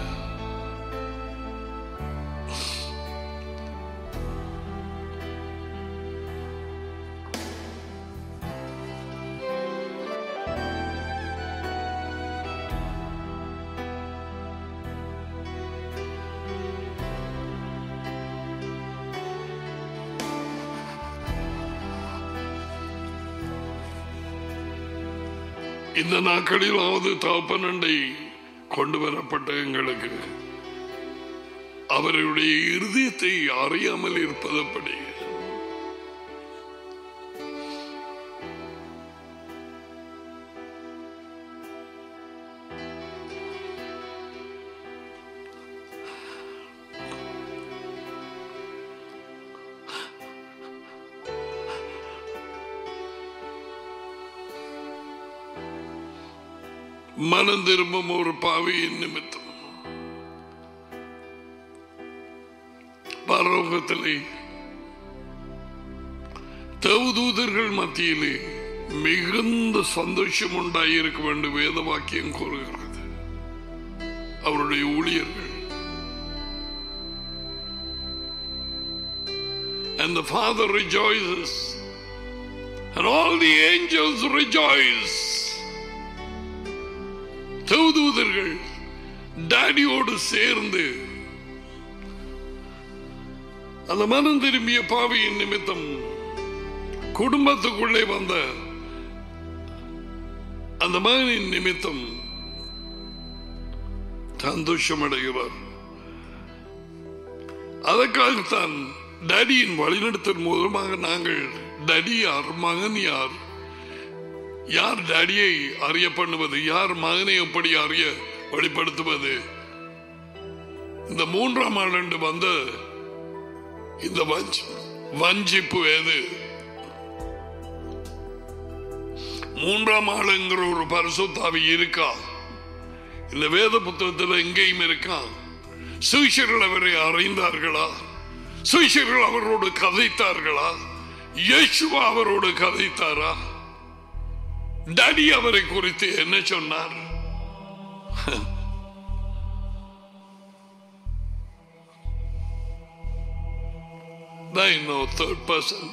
இந்த நாட்களிலாவது தகப்பனண்டை கொண்டு வரப்பட்ட எங்களுக்கு அவருடைய இருதயத்தை அறியாமல் இருப்பதப்படி மனம் திரும்பும் ஒரு பாவியின் நிமித்தம் பரலோகத்திலே தேவதூதர்கள் மத்தியிலே மிகுந்த சந்தோஷம் உண்டாயிருக்க வேண்டும் வேத வாக்கியம் கூறுகிறது அவருடைய ஊழியர்கள் And the Father rejoices, and all the angels rejoice. தேவதூதர்கள் டாடியோடு சேர்ந்து அந்த மனம் திரும்பிய பாவியின் நிமித்தம் குடும்பத்துக்குள்ளே வந்த அந்த மகனின் நிமித்தம் சந்தோஷம் அடைகிறார் அதற்காகத்தான் டடியின் வழிநடத்தல் மூலமாக நாங்கள் டடி யார் மகன் யார் யார் டேடியை அறிய பண்ணுவது யார் மகனை எப்படி அறிய வெளிப்படுத்துவது இந்த மூன்றாம் ஆண்டு வந்த இந்த வஞ்சி வஞ்சிப்பு எது மூன்றாம் ஆளுங்கிற ஒரு பரிசுத்தாவி இருக்கா இந்த வேத புத்தகத்தில் எங்கேயும் இருக்கா சுவிஷர்கள் அவரை அறிந்தார்களா சுவிஷர்கள் அவரோடு கதைத்தார்களா இயேசுவா அவரோடு கதைத்தாரா டாடி அவரை குறித்து என்ன சொன்னார் They know third person.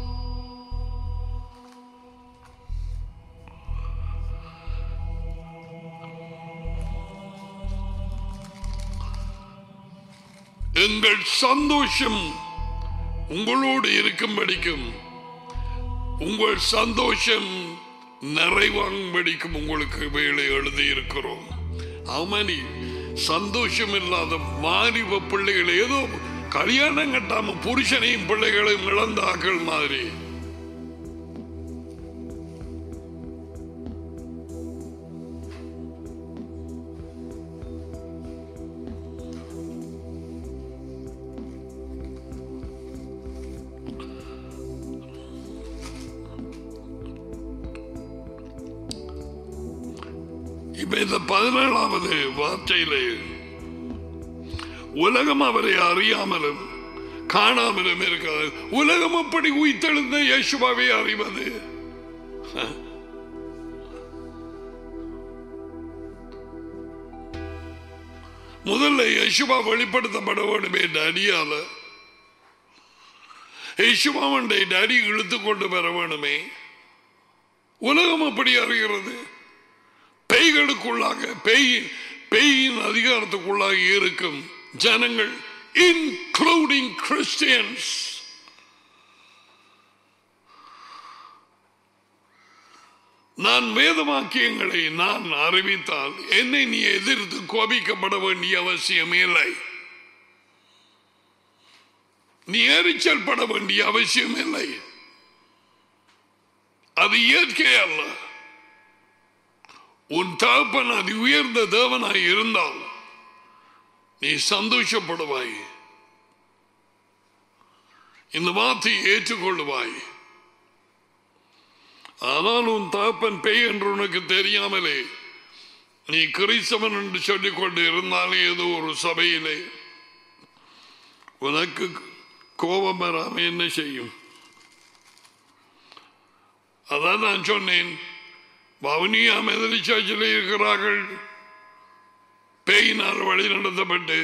எங்கள் சந்தோஷம் உங்களோடு இருக்கும்படிக்கும் உங்கள் சந்தோஷம் நிறைவாங்கும்படிக்கும் உங்களுக்கு வேலை எழுதியிருக்கிறோம் அவமணி சந்தோஷம் இல்லாத வாலிப பிள்ளைகள் ஏதோ கல்யாணம் கட்டாம புருஷனையும் பிள்ளைகளையும் இழந்த ஆக்கள் மாதிரி இப்ப இந்த பதினேழாவது வார்த்தையிலே உலகம் அவரை அறியாமலும் காணாமலும் இருக்கிறது உலகம் அப்படி உயிர்த்தெழுந்த இயேசுவாவை அறிவது முதல்ல யசுவா வெளிப்படுத்தப்பட வேண்டுமே டடியால யசுவாவண்டை டடி இழுத்து கொண்டு வர வேணுமே உலகம் அப்படி அறிகிறது பேய்களுக்குள்ளாக பேய் பேயின் அதிகாரத்துக்குள்ளாக இருக்கும் ஜனங்கள் இன்க்ளூடிங் கிறிஸ்டியன்ஸ் நான் வேதவாக்கியங்களை நான் அறிவித்தால் என்னை நீ எதிர்த்து கோபிக்கப்பட வேண்டிய அவசியம் இல்லை நீ எரிச்சல் பட வேண்டிய அவசியம் இல்லை அது இயற்கை அல்ல உன் தகப்பன் அது உயர்ந்த தேவனாய் இருந்தால் நீ சந்தோஷப்படுவாய் இந்த வார்த்தையை ஏற்றுக்கொள்ளுவாய் ஆனால் உன் தகப்பன் பேய் என்று உனக்கு தெரியாமலே நீ கிறிஸ்தவன் என்று சொல்லிக் கொண்டு இருந்தாலே ஏதோ ஒரு சபையிலே உனக்கு கோபம் வராம என்ன செய்யும் அதான் நான் சொன்னேன் வவுனியா மெதலி சர்ச்சில் இருக்கிறார்கள் பேயினால் வழி நடத்தப்பட்டு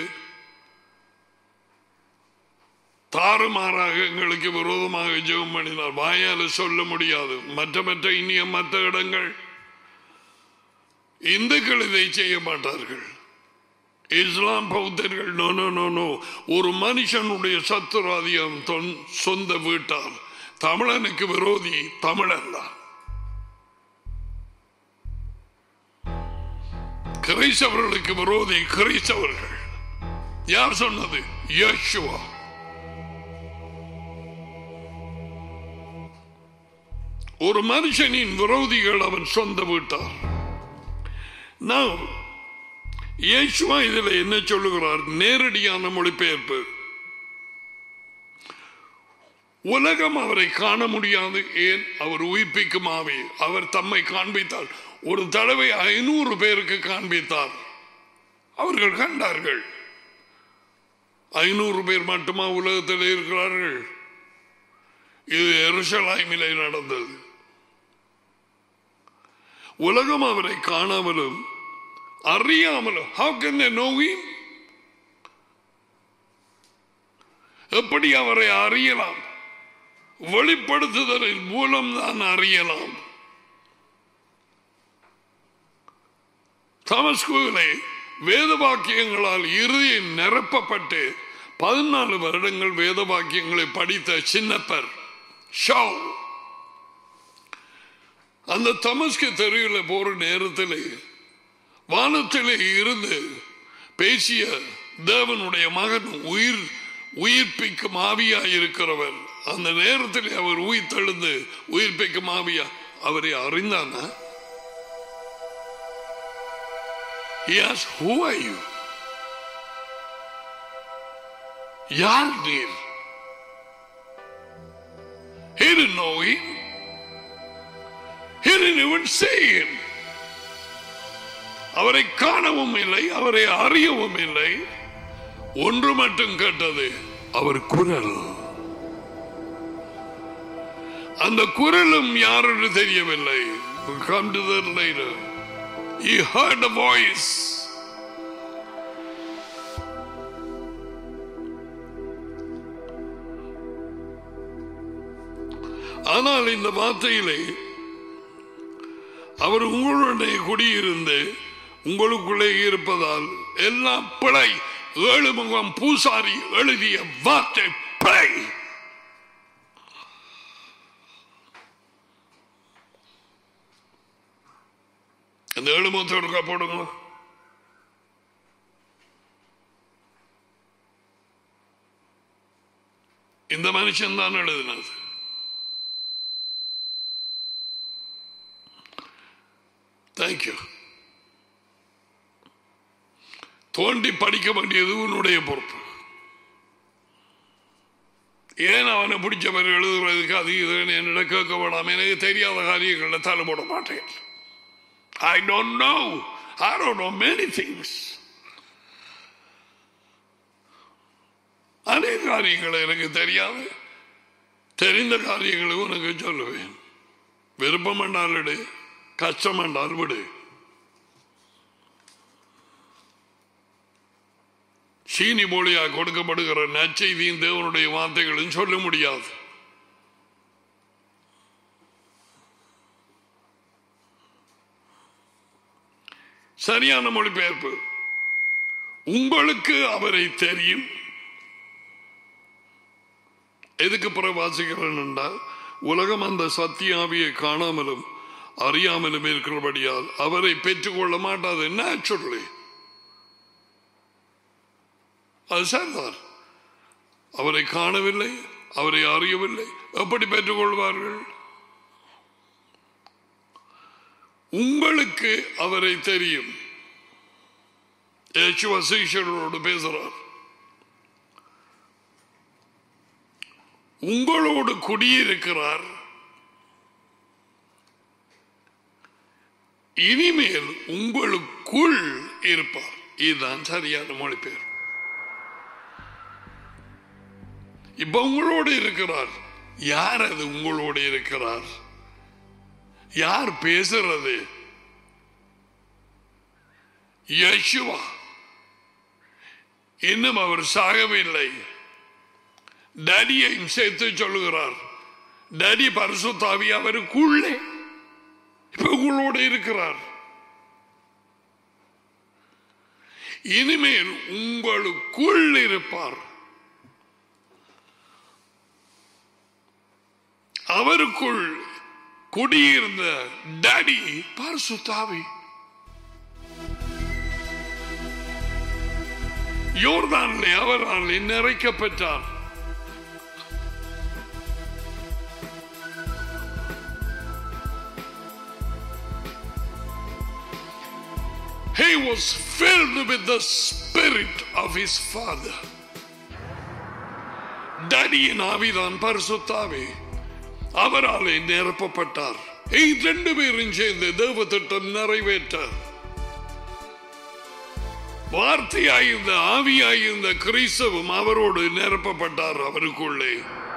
தாறுமாறாக எங்களுக்கு விரோதமாக ஜெபம் பண்ணினார் வாயால சொல்ல முடியாது மற்ற மற்ற இனிய மற்ற இடங்கள் இந்துக்கள் இதை செய்ய மாட்டார்கள் இஸ்லாம் பௌத்தர்கள் நோ நோ நோ நோ ஒரு மனுஷனுடைய சத்துராதியம் சொந்த வீட்டார் தமிழனுக்கு விரோதி தமிழன் தான் கிரைஸ்தவர்களுக்கு விரோதி கிரைஸ்தவர்கள் யார் சொன்னது யேசுவா ஒரு மனுஷனின் விரோதிகள் அவன் சொந்த வீட்டார் நான் இயேசுவா இதில் என்ன சொல்லுகிறார் நேரடியான மொழிபெயர்ப்பு உலகம் அவரை காண முடியாது ஏன் அவர் உயிர்ப்பிக்கும் ஆவி அவர் தம்மை காண்பித்தார் ஒரு தடவை ஐநூறு பேருக்கு காண்பித்தார் அவர்கள் கண்டார்கள் ஐநூறு பேர் மட்டுமா உலகத்தில் இருக்கிறார்கள் இது எருசலாய்மிலே நடந்தது உலகம் அவரை காணாமலும் அறியாமலும் how can they know him எப்படி அவரை அறியலாம் வெளிப்படுத்துதலின் மூலம் தான் அறியலாம் தமஸ்குவிலே வேத வாக்கியங்களால் இறுதியில் நிரப்பப்பட்டு பதினாலு வருடங்கள் வேத வாக்கியங்களை படித்த சின்னப்பர் ஷோ அந்த தமஸ்கு தெருவில் போற நேரத்தில் வானத்திலே இருந்து பேசிய தேவனுடைய மகன் உயிர் உயிர்ப்பிக்கும் ஆவியா இருக்கிறவர் அந்த நேரத்தில் அவர் உயிர் தெழுந்து உயிர்ப்பிக்கும் ஆவியா அவரை அறிந்தானா He asked, Who are you? யார் நீர் He didn't know him. He didn't even see him. அவரை காணவும் இல்லை அவரை அறியவும் இல்லை ஒன்று மட்டும் கேட்டது அவர் குரல் அந்த குரலும் யார் என்று தெரியவில்லை We'll come to that later. He heard a voice. ஆனால் இந்த வார்த்தையிலே அவர் உங்களுடைய குடியிருந்து உங்களுக்குள்ளே இருப்பதால் எல்லாம் பிழை ஏழு முகம் பூசாரி எழுதிய வார்த்தை பிழை அந்த ஏழு மூத்த இருக்கா போடுங்க இந்த மனுஷன் தான் எழுதினது தேங்க்யூ தோண்டி படிக்க வேண்டியது உன்னுடைய பொறுப்பு ஏன் அவனை பிடிச்சவர் எழுதுறதுக்கு அது இது என்னிட கேட்க வேணாம் எனக்கு தெரியாத காரியங்களில் தலை போட மாட்டேன் I don't know I don't know many things அநேக காரியங்கள் எனக்கு தெரியாது தெரிந்த காரியங்களை உனக்கு சொல்லுவேன் விருப்பம் என்றால் விடு கஷ்டம் என்றால் விடு சீனி மொழியா கொடுக்கப்படுகிற நற்செய்தியும் தேவனுடைய வார்த்தைகளும் சொல்ல முடியாது சரியான மொழிபெயர்ப்பு உங்களுக்கு அவரை தெரியும் எதுக்கு பிற வாசிக்கிறேன் என்றால் உலகம் அந்த சத்தியாவியை காணாமலும் அறியாமலும் இருக்கிறபடியால் அவரை பெற்றுக்கொள்ள மாட்டாது நேச்சுரலி அது சரிதான் அவரை காணவில்லை அவரை அறியவில்லை எப்படி பெற்றுக்கொள்வார்கள் உங்களுக்கு அவரை தெரியும் இயேசுவ சீஷர்களோடு பேசுறார் உங்களோடு குடியிருக்கிறார் இனிமேல் உங்களுக்குள் இருப்பார் இதுதான் சரியான மொழிபெயர் இப்ப உங்களோடு இருக்கிறார் யார் அது உங்களோடு இருக்கிறார் யார் பேசுறது யசுவா இன்னும் அவர் சாகவில்லை டடியையும் சேர்த்து சொல்லுகிறார் டடி பரிசுத்தாவி அவருக்குள்ளே இப்ப உங்களோடு இருக்கிறார் இனிமேல் உங்களுக்குள் இருப்பார் அவருக்குள் குடியிருந்த டடி பரிசுத்தாவி யோர்தானிலே அவரால் நிறைக்கப்பட்டார் He was filled with the spirit of his father. டடியின் ஆவிதான் பரிசுத்தாவே அவராலே நிரப்பப்பட்டார் ஏய், ரெண்டு பேரும் சேர்ந்து தேவ திட்டம் நிறைவேற்றார் வார்த்தையாயிருந்த ஆவியாயிருந்த கிறிஸ்தவம் அவரோடு நிரப்பப்பட்டார் அவருக்குள்ளே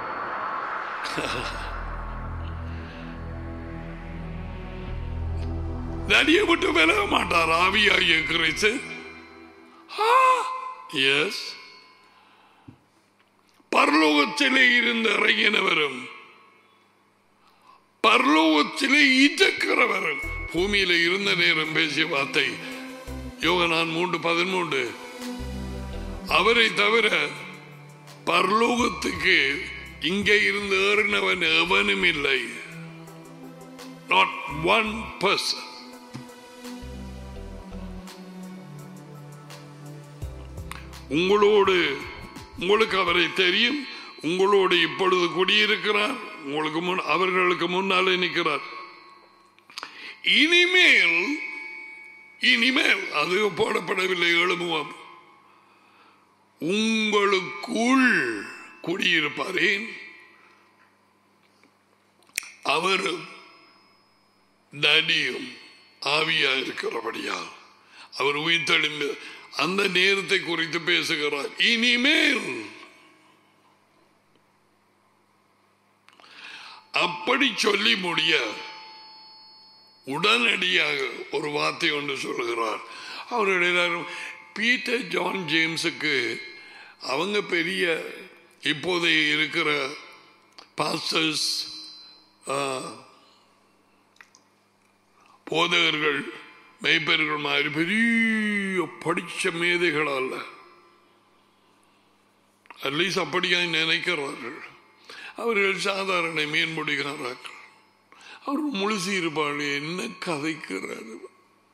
நடியை விட்டு விலக மாட்டார் ஆவியாகிய கிறிஸ்து எஸ் பரலோகத்திலே இருந்து இறங்கினவரும் பரலோகத்திலே இஜக்கிறவரும் பூமியில இருந்த நேரம் பேசிய வார்த்தை யோகனான் மூன்று பதிமூன்று அவரை தவிர பரலோகத்துக்கு இங்கே இருந்து ஏறினவன் எவனும் இல்லை நாட் ஒன் பர்சன் உங்களோடு உங்களுக்கு அவரை தெரியும் உங்களோடு இப்பொழுது குடியிருக்கிறார் உங்களுக்கு முன் அவர்களுக்கு முன்னாலே நிற்கிறார் இனிமேல் இனிமேல் அது போடப்படவில்லை எழுமுவாம் உங்களுக்குள் குடியிருப்பாரேன் அவரும் நடியும் ஆவியா இருக்கிறபடியால் அவர் உயிர்த்தெழுந்து அந்த நேரத்தை குறித்து பேசுகிறார் இனிமேல் அப்படி சொல்லி முடிய உடனடியாக ஒரு வார்த்தை ஒன்று சொல்லுகிறார் அவர் எல்லாரும் பீட்டர் ஜான் ஜேம்ஸுக்கு அவங்க பெரிய இப்போதைய இருக்கிற பாஸ்டர்ஸ் போதகர்கள் மெய்ப்பர்கள் மாதிரி பெரிய படிச்ச மேதைகள் அல்ல அட்லீஸ்ட் அப்படியா நினைக்கிறார்கள் அவர்கள் சாதாரண மீன் பிடிக்கிறார்கள் அவர் முழுசி இருப்பாள் என்ன கதைக்கிறார்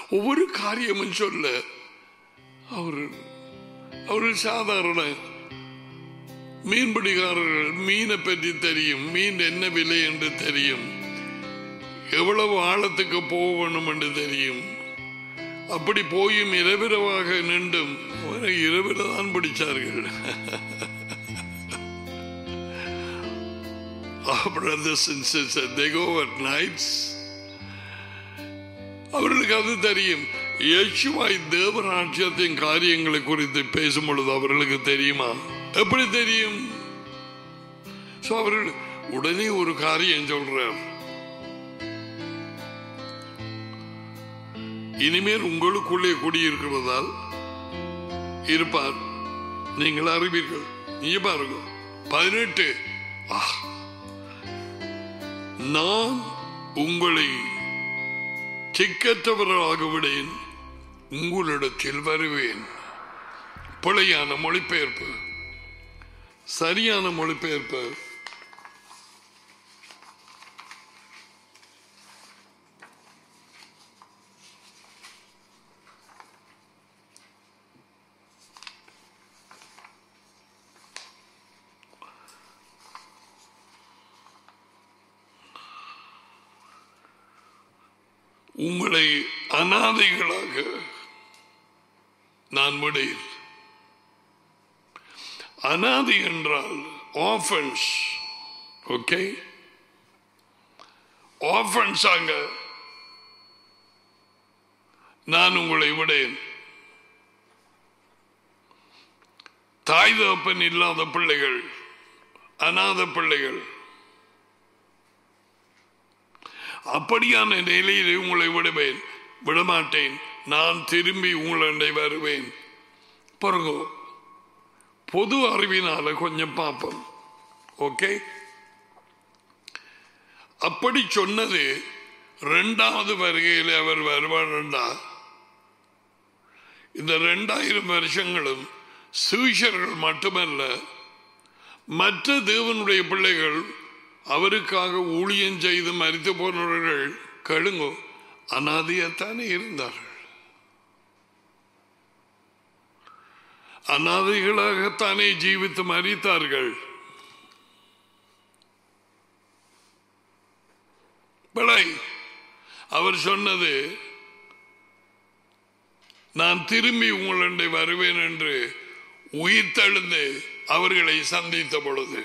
ஒவ்வொரு காரியமும் சொல்ல அவர் அவர்கள் சாதாரண மீன்பிடிக்காரர்கள் மீனை பற்றி தெரியும் மீன் என்ன விலை என்று தெரியும் எவ்வளவு ஆழத்துக்கு போகணும் என்று தெரியும் அப்படி போயும் இரவிரவாக நின்றும் அவரை இரவில் தான் பிடிச்சார்கள் Our brothers and sisters, they go at nights. அவர்களுக்கு அது தெரியும் யேசுவாய் தேவராட்சியத்தின் காரியங்களை குறித்து பேசும் பொழுது அவர்களுக்கு தெரியுமா எப்படி தெரியும் So அவர்கள் உடனே ஒரு காரியம் சொல்றார் இனிமேல் உங்களுக்குள்ளே குடியிருக்கிறதால் இருப்பார் நீங்கள் அறிவீர்கள் நீங்க பாருங்க பதினெட்டு ஆ. நான் உங்களை சிக்கற்றவராக விடேன் உங்களிடத்தில் வருவேன் பிழையான மொழிபெயர்ப்பு சரியான மொழிபெயர்ப்பு உங்களை அனாதைகளாக நான் விடேன் அனாதை என்றால் ஆஃபன்ஸ் ஓகே ஆஃபன்ஸ் ஆங்க நான் உங்களை விடேன் தாய் தகப்பன் இல்லாத பிள்ளைகள் அநாத பிள்ளைகள் அப்படியான நிலையிலே உங்களை விடுவேன் விடமாட்டேன் நான் திரும்பி உங்களை வருவேன் பிறகு பொது அறிவினால கொஞ்சம் பார்ப்போம் ஓகே அப்படி சொன்னது ரெண்டாவது வருகையில் அவர் வருவார்டா இந்த ரெண்டாயிரம் வருஷங்களும் சூஷர்கள் மட்டுமல்ல மற்ற தேவனுடைய பிள்ளைகள் அவருக்காக ஊழியம் செய்து மறித்து போனவர்கள் கழுங்கோ அனாதையத்தானே இருந்தார்கள் அனாதைகளாகத்தானே ஜீவித்து மறித்தார்கள் பிழை அவர் சொன்னது நான் திரும்பி உங்களுடைய வருவேன் என்று உயிர்த்தெழுந்து அவர்களை சந்தித்த பொழுது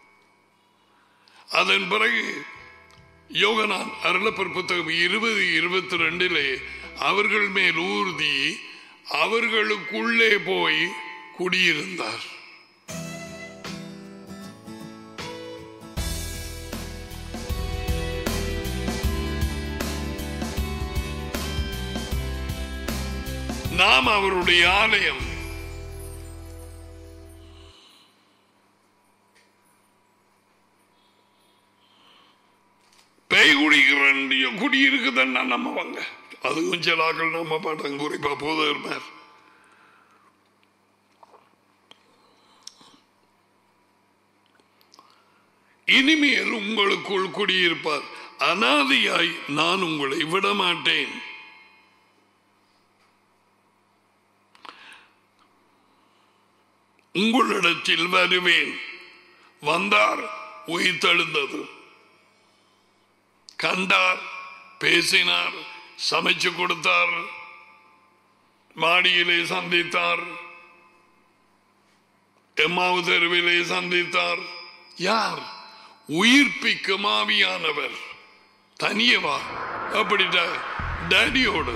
அதன் பிறகு யோகனான் அருளப்பர் புத்தகம் இருபது இருபத்தி ரெண்டிலே அவர்கள் மேல் ஊர்தி அவர்களுக்குள்ளே போய் குடியிருந்தார் நாம் அவருடைய ஆலயம் பேய் குடிக்கிற குடி இருக்குதுன்னா நம்ம வாங்க அதுவும் சில ஆக்கள் நம்ம பாட்டம் குறிப்பா போதர் மேர் இனிமேல் உங்களுக்குள் குடியிருப்பார் அனாதையாய் நான் உங்களை விடமாட்டேன் உங்களிடத்தில் வருவேன் வந்தார் உயிர்த்தெழுந்தது கண்டார் பேசினார் சமைச்சு கொடுத்தார் மாடியிலே சந்தித்தார் எம்மாவு தெருவிலே சந்தித்தார் யார் உயிர்ப்பிக்கும் ஆவியானவர் தனியவா அப்படிட்டா டேடியோடு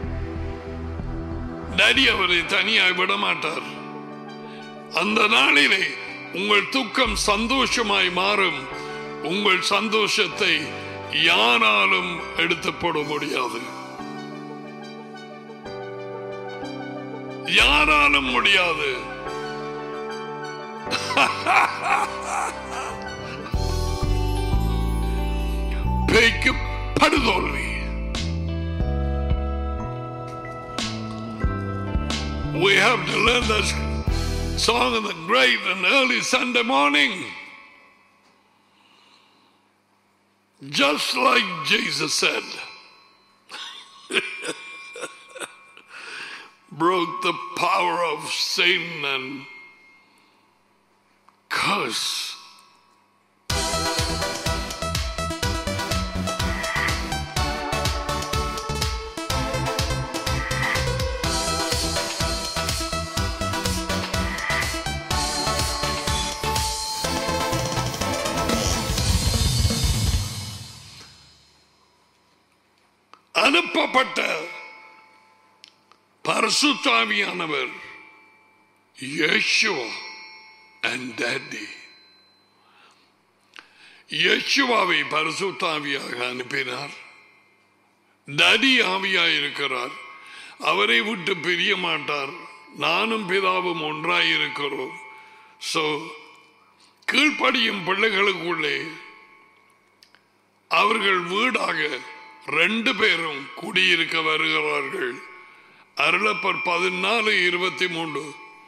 டேடி அவரை தனியாய் விட மாட்டார் அந்த நாளிலே உங்கள் துக்கம் சந்தோஷமாய் மாறும் உங்கள் சந்தோஷத்தை யாராலும் எடுத்து போட முடியாது யாராலும் முடியாது பேய்க்கு படுதோல்வி We have to learn this song in the grave and early Sunday morning. Just like Jesus said. broke the power of sin and curse. அனுப்பப்பட்ட பரிசுத்தாவியானவர் யேசுவா அண்ட் டேடி யேசுவாவை பரிசுத்தாவியாக அனுப்பினார் டடி ஆவியாய் இருக்கிறார் அவரை விட்டு பிரிய மாட்டார் நானும் பிதாவும் ஒன்றாய் இருக்கிறோம் சோ கீழ்ப்படியும் பிள்ளைகளுக்குள்ளே அவர்கள் வீடாக ரெண்டு பேரும் குடியிருக்க வருகிறார்கள் அருளப்பர் பதினாலு இருபத்தி மூன்று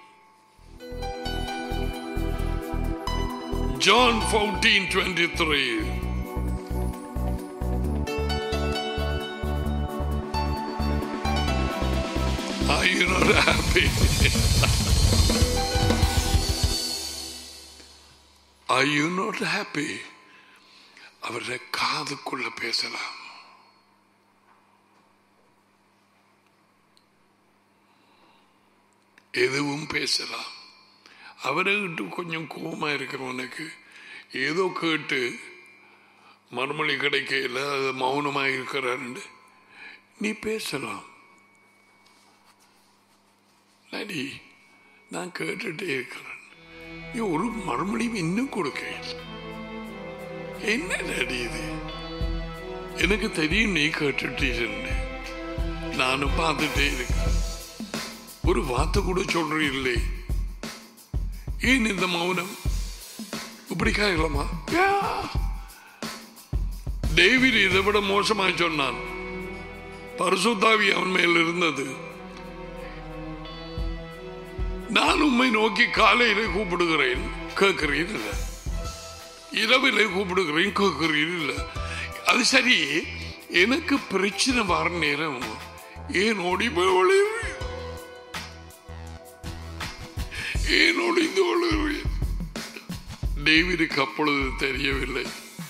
John 14 23. Are you not happy? Are you not happy? அவருடைய காதுக்குள்ள பேசலாம் எதுவும் பேசலாம் அவரை விட்டு கொஞ்சம் கோபமா இருக்கிறவனுக்கு ஏதோ கேட்டு மறுமொழி கிடைக்கல அது மௌனமா இருக்கிறாரு நீ பேசலாம் நடி நான் கேட்டுட்டே இருக்கிறேன் நீ ஒரு மறுமொழியும் இன்னும் கொடுக்க என்ன நடி இது எனக்கு தெரியும் நீ கேட்டுட்டீன்னு நானும் பார்த்துட்டே இருக்கிறேன் ஒரு வார்த்தை கூட சொல்றீங்களே ஏன் இந்த மௌனம் இப்படி காயலாமா டேவிட் இதை விட மோசமாய் சொன்னான் பரிசுத்தாவி அவன் மேல் இருந்தது நான் உண்மை நோக்கி காலையிலே கூப்பிடுகிறேன் கேட்கிறீர் இல்ல இரவிலே கூப்பிடுகிறேன் கேட்கிறீர் இல்ல அது சரி எனக்கு பிரச்சனை வர நேரம் ஏன் ஓடி போய் ஒளிர்றேன் ஏன் ஒளிந்து ஒளிர்றேன் டேவிடுக்கு அப்பொழுது தெரியவில்லை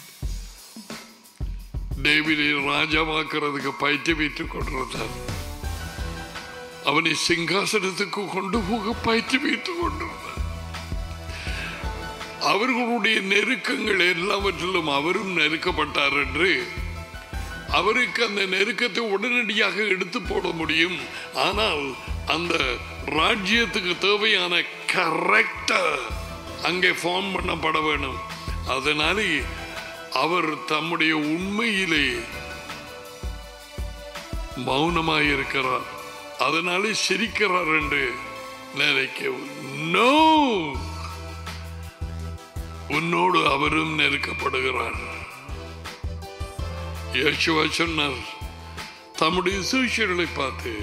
டேவிடை ராஜாவாக்குறதுக்கு பயிற்றுவித்துக் கொண்டிருந்தார் அவனை சிங்காசனத்துக்கு கொண்டு போக பயிற்றுவித்துக் கொண்டிருந்தார் அவர்களுடைய நெருக்கங்கள் எல்லாவற்றிலும் அவரும் நெருக்கப்பட்டார் என்று அவருக்கு அந்த நெருக்கத்தை உடனடியாக எடுத்து போட முடியும் ஆனால் அந்த ராஜ்யத்துக்கு தேவையான கரெக்டா அங்கே ஃபார்ம் பண்ணப்பட வேணும் அதனாலே அவர் தம்முடைய உண்மையிலே மௌனமாயிருக்கிறார் அதனாலே சிரிக்கிறார் என்று நினைக்க நோ உன்னோடு அவரும் நெருக்கப்படுகிறார் யேசுவா சொன்னார் தம்முடைய சூழ்ச்சிகளை பார்த்து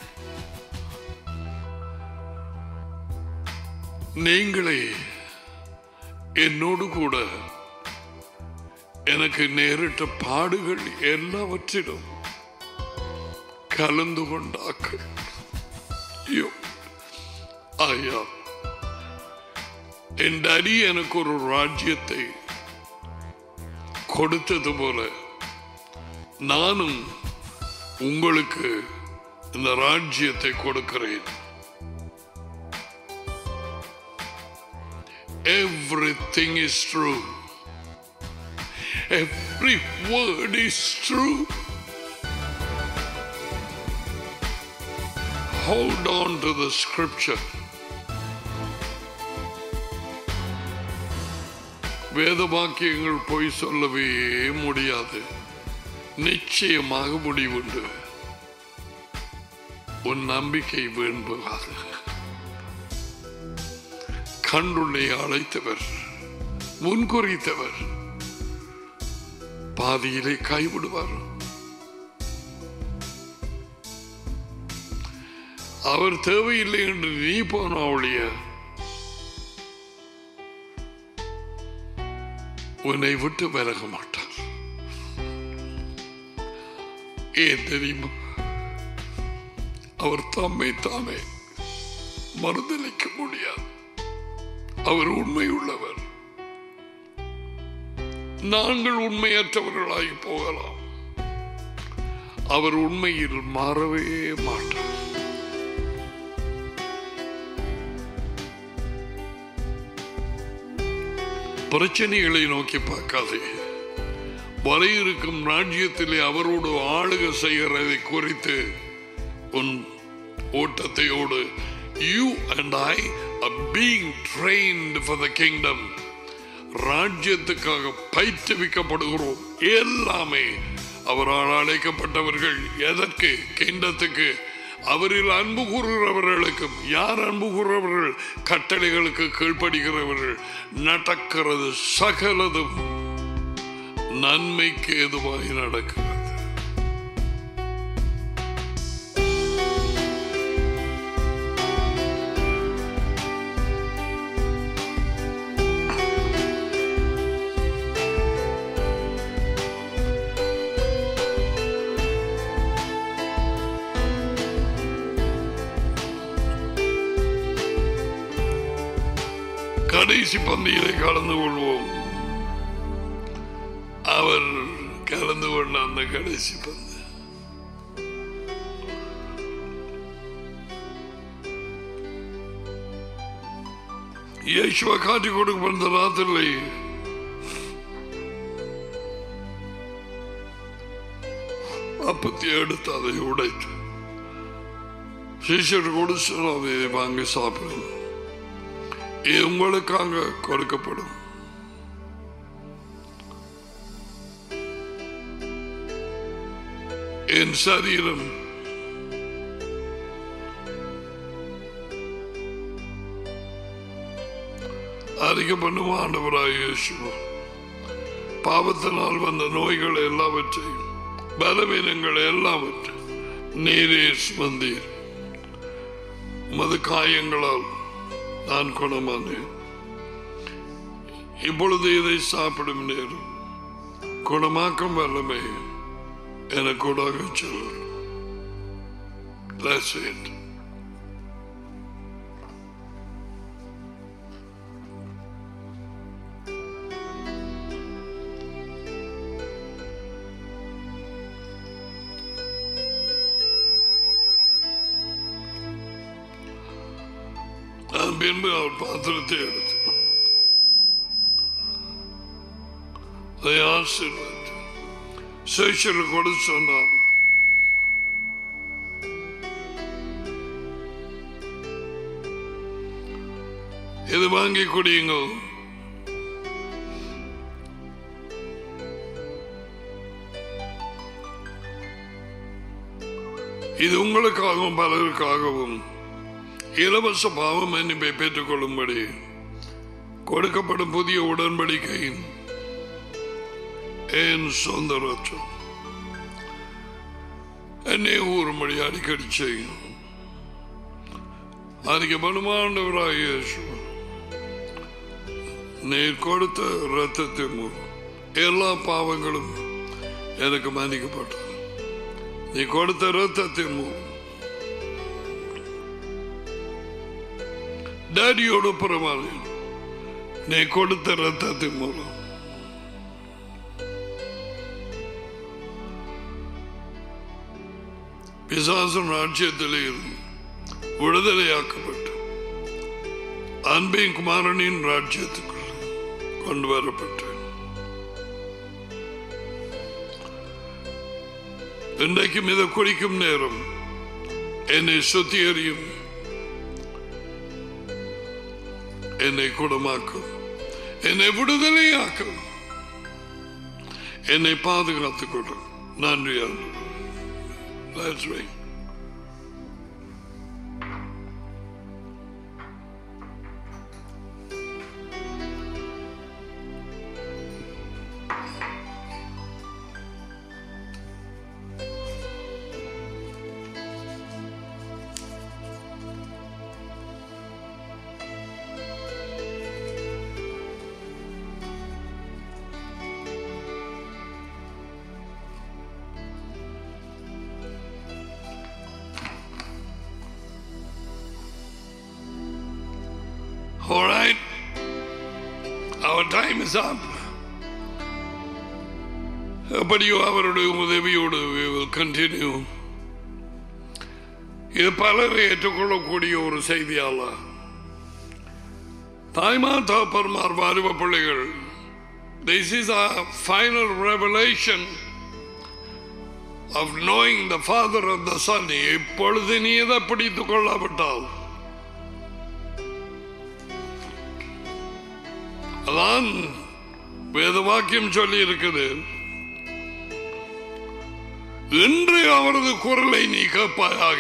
நீங்களே என்னோடு கூட எனக்கு நேரிட்ட பாடுகள் எல்லாவற்றிலும் கலந்து கொண்டாக்கள் ஐயோ, ஐயா என் அடி எனக்கு ஒரு ராஜ்யத்தை கொடுத்தது போல நானும் உங்களுக்கு இந்த ராஜ்யத்தை கொடுக்கிறேன் Everything is true. Every word is true. Hold on to the scripture. வேத வாக்கியங்கள் பொய் சொல்லவே முடியாது நிச்சயமாக முடிவுண்டு உன் நம்பிக்கை வேண்டுகாது கண்டுள்ளே அழைத்தவர் முன்குறித்தவர் பாதியிலே கைவிடுவார் அவர் தேவையில்லை என்று நீ போன ஒழிய உன்னை விட்டு விலக மாட்டார் ஏன் தெரியுமா அவர் தம்மை தாமே மறுதளிக்க முடியாது அவர் உண்மை உள்ளவர் நாங்கள் உண்மையற்றவர்களாய் போகலாம் அவர் உண்மையில் மாறவே மாட்டார் பிரச்சனைகளை நோக்கி பார்க்காதே வர இருக்கும் ராஜ்யத்திலே அவரோடு ஆளுக செய்கிறதை குறித்து உன் ஓட்டத்தையோடு you and I are being trained for the kingdom ராஜ்யத்துக்காக பயிற்றுவிக்கப்படுகிறோம் எல்லாமே அவரால் அழைக்கப்பட்டவர்கள் எதற்கு கிண்டத்துக்கு அவரில் அன்பு கூறுகிறவர்களுக்கும் யார் அன்பு கூறுகிறவர்கள் கட்டளைகளுக்கு கீழ்ப்படுகிறவர்கள் நடக்கிறது சகலதும் நன்மைக்கு எதுவாய் நடக்கிறது கடைசி பந்தியிலே கலந்து கொள்வோம் அவர் கலந்து கொண்ட அந்த கடைசி பந்து இயேசுவ காட்டி கொடுக்கப்பட்ட ராத்திரிலே அப்பத்தி எடுத்து அதை உடைத்து சிஷர் கொடுத்து அதை வாங்கி சாப்பிடுவோம் இது உங்களுக்காக கொடுக்கப்படும் என் சரீரம் அறிக்கை பண்ணும் ஆண்டவராய் இயேசுவா பாவத்தினால் வந்த நோய்கள் எல்லாவற்றையும் பலவீனங்கள் எல்லாவற்றையும் நீரே சுமந்தீர் மது காயங்களால் நான் குணமானேன் இப்பொழுது இதை சாப்பிடும் நேரம் குணமாக்கும் வல்லமை எனக்கூடாக சொல்லும் That's it. அதன் பின்பு அவர் பாத்திரத்தை எடுத்து அதை ஆசீர்வதித்து சேஷருக்கு கொடுத்து சொன்னார் இது வாங்கி குடியுங்க இது உங்களுக்காகவும் பலருக்காகவும் இலவச பாவம் மன்னிப்பை பெற்றுக் கொள்ளும்படி கொடுக்கப்படும் புதிய உடன்படிக்கையின் என் சொந்த ரத்தம் என்னை ஊறும்படி அடிக்கடி செய்யும் அதுக்கு பலமாண்டவராக இயேசு நீர் கொடுத்த ரத்தத்தின் மூலம் எல்லா பாவங்களும் எனக்கு மன்னிக்கப்பட்டது நீ கொடுத்த ரத்தத்தின் மூலம் டேடியோட புறமானேன் நீ கொடுத்த ரத்தத்தின் மூலம் பிசாசன் ராஜ்யத்திலே இருந்து விடுதலையாக்கப்பட்டு அன்பின் குமாரனின் ராஜ்யத்துக்குள் கொண்டு வரப்பட்டு இன்றைக்கும் இதை குடிக்கும் நேரம் என்னை சுத்திகரியும் என்னை குணமாக்கும் என்னை விடுதலையாக்கும் என்னை பாதுகாத்துக் கொள்ளும் நன்றி ஆண்டு Let's ring. our time is up. எப்படியோ அவருடைய உதவியோடு we will continue. இது பலரை ஏற்றுக்கொள்ளக்கூடிய ஒரு செய்தியால தாய்மா தகப்பன்மார் வாலிப பிள்ளைகள் This is a final revelation of knowing the Father and the Son. இப்பொழுது நீ எதை பிடித்துக் கொள்ளாவிட்டால் அதான் வேத வாக்கியம் சொல்லி இருக்குது இன்று அவரது குரலை நீ கேட்பாயாக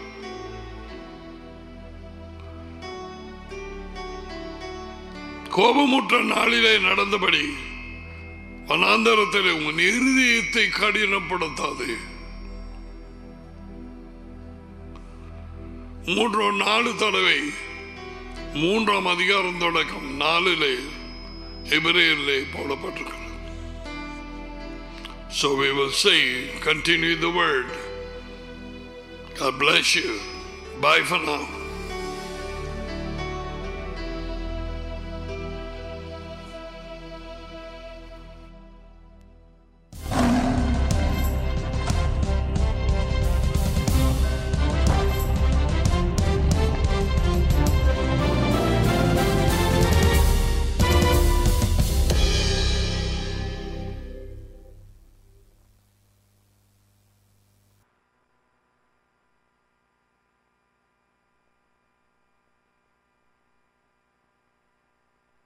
கோபமுற்ற நாளிலே நடந்தபடி வனாந்தரத்தில் உன் இருதயத்தை கடினப்படுத்தாது மூன்று நாலு தடவை மூன்றாம் அதிகாரம் தொடக்கம் நாலிலே எபிரேயரிலே போடப்பட்டிருக்கிறது So we will say, continue the word. God bless you. Bye for now.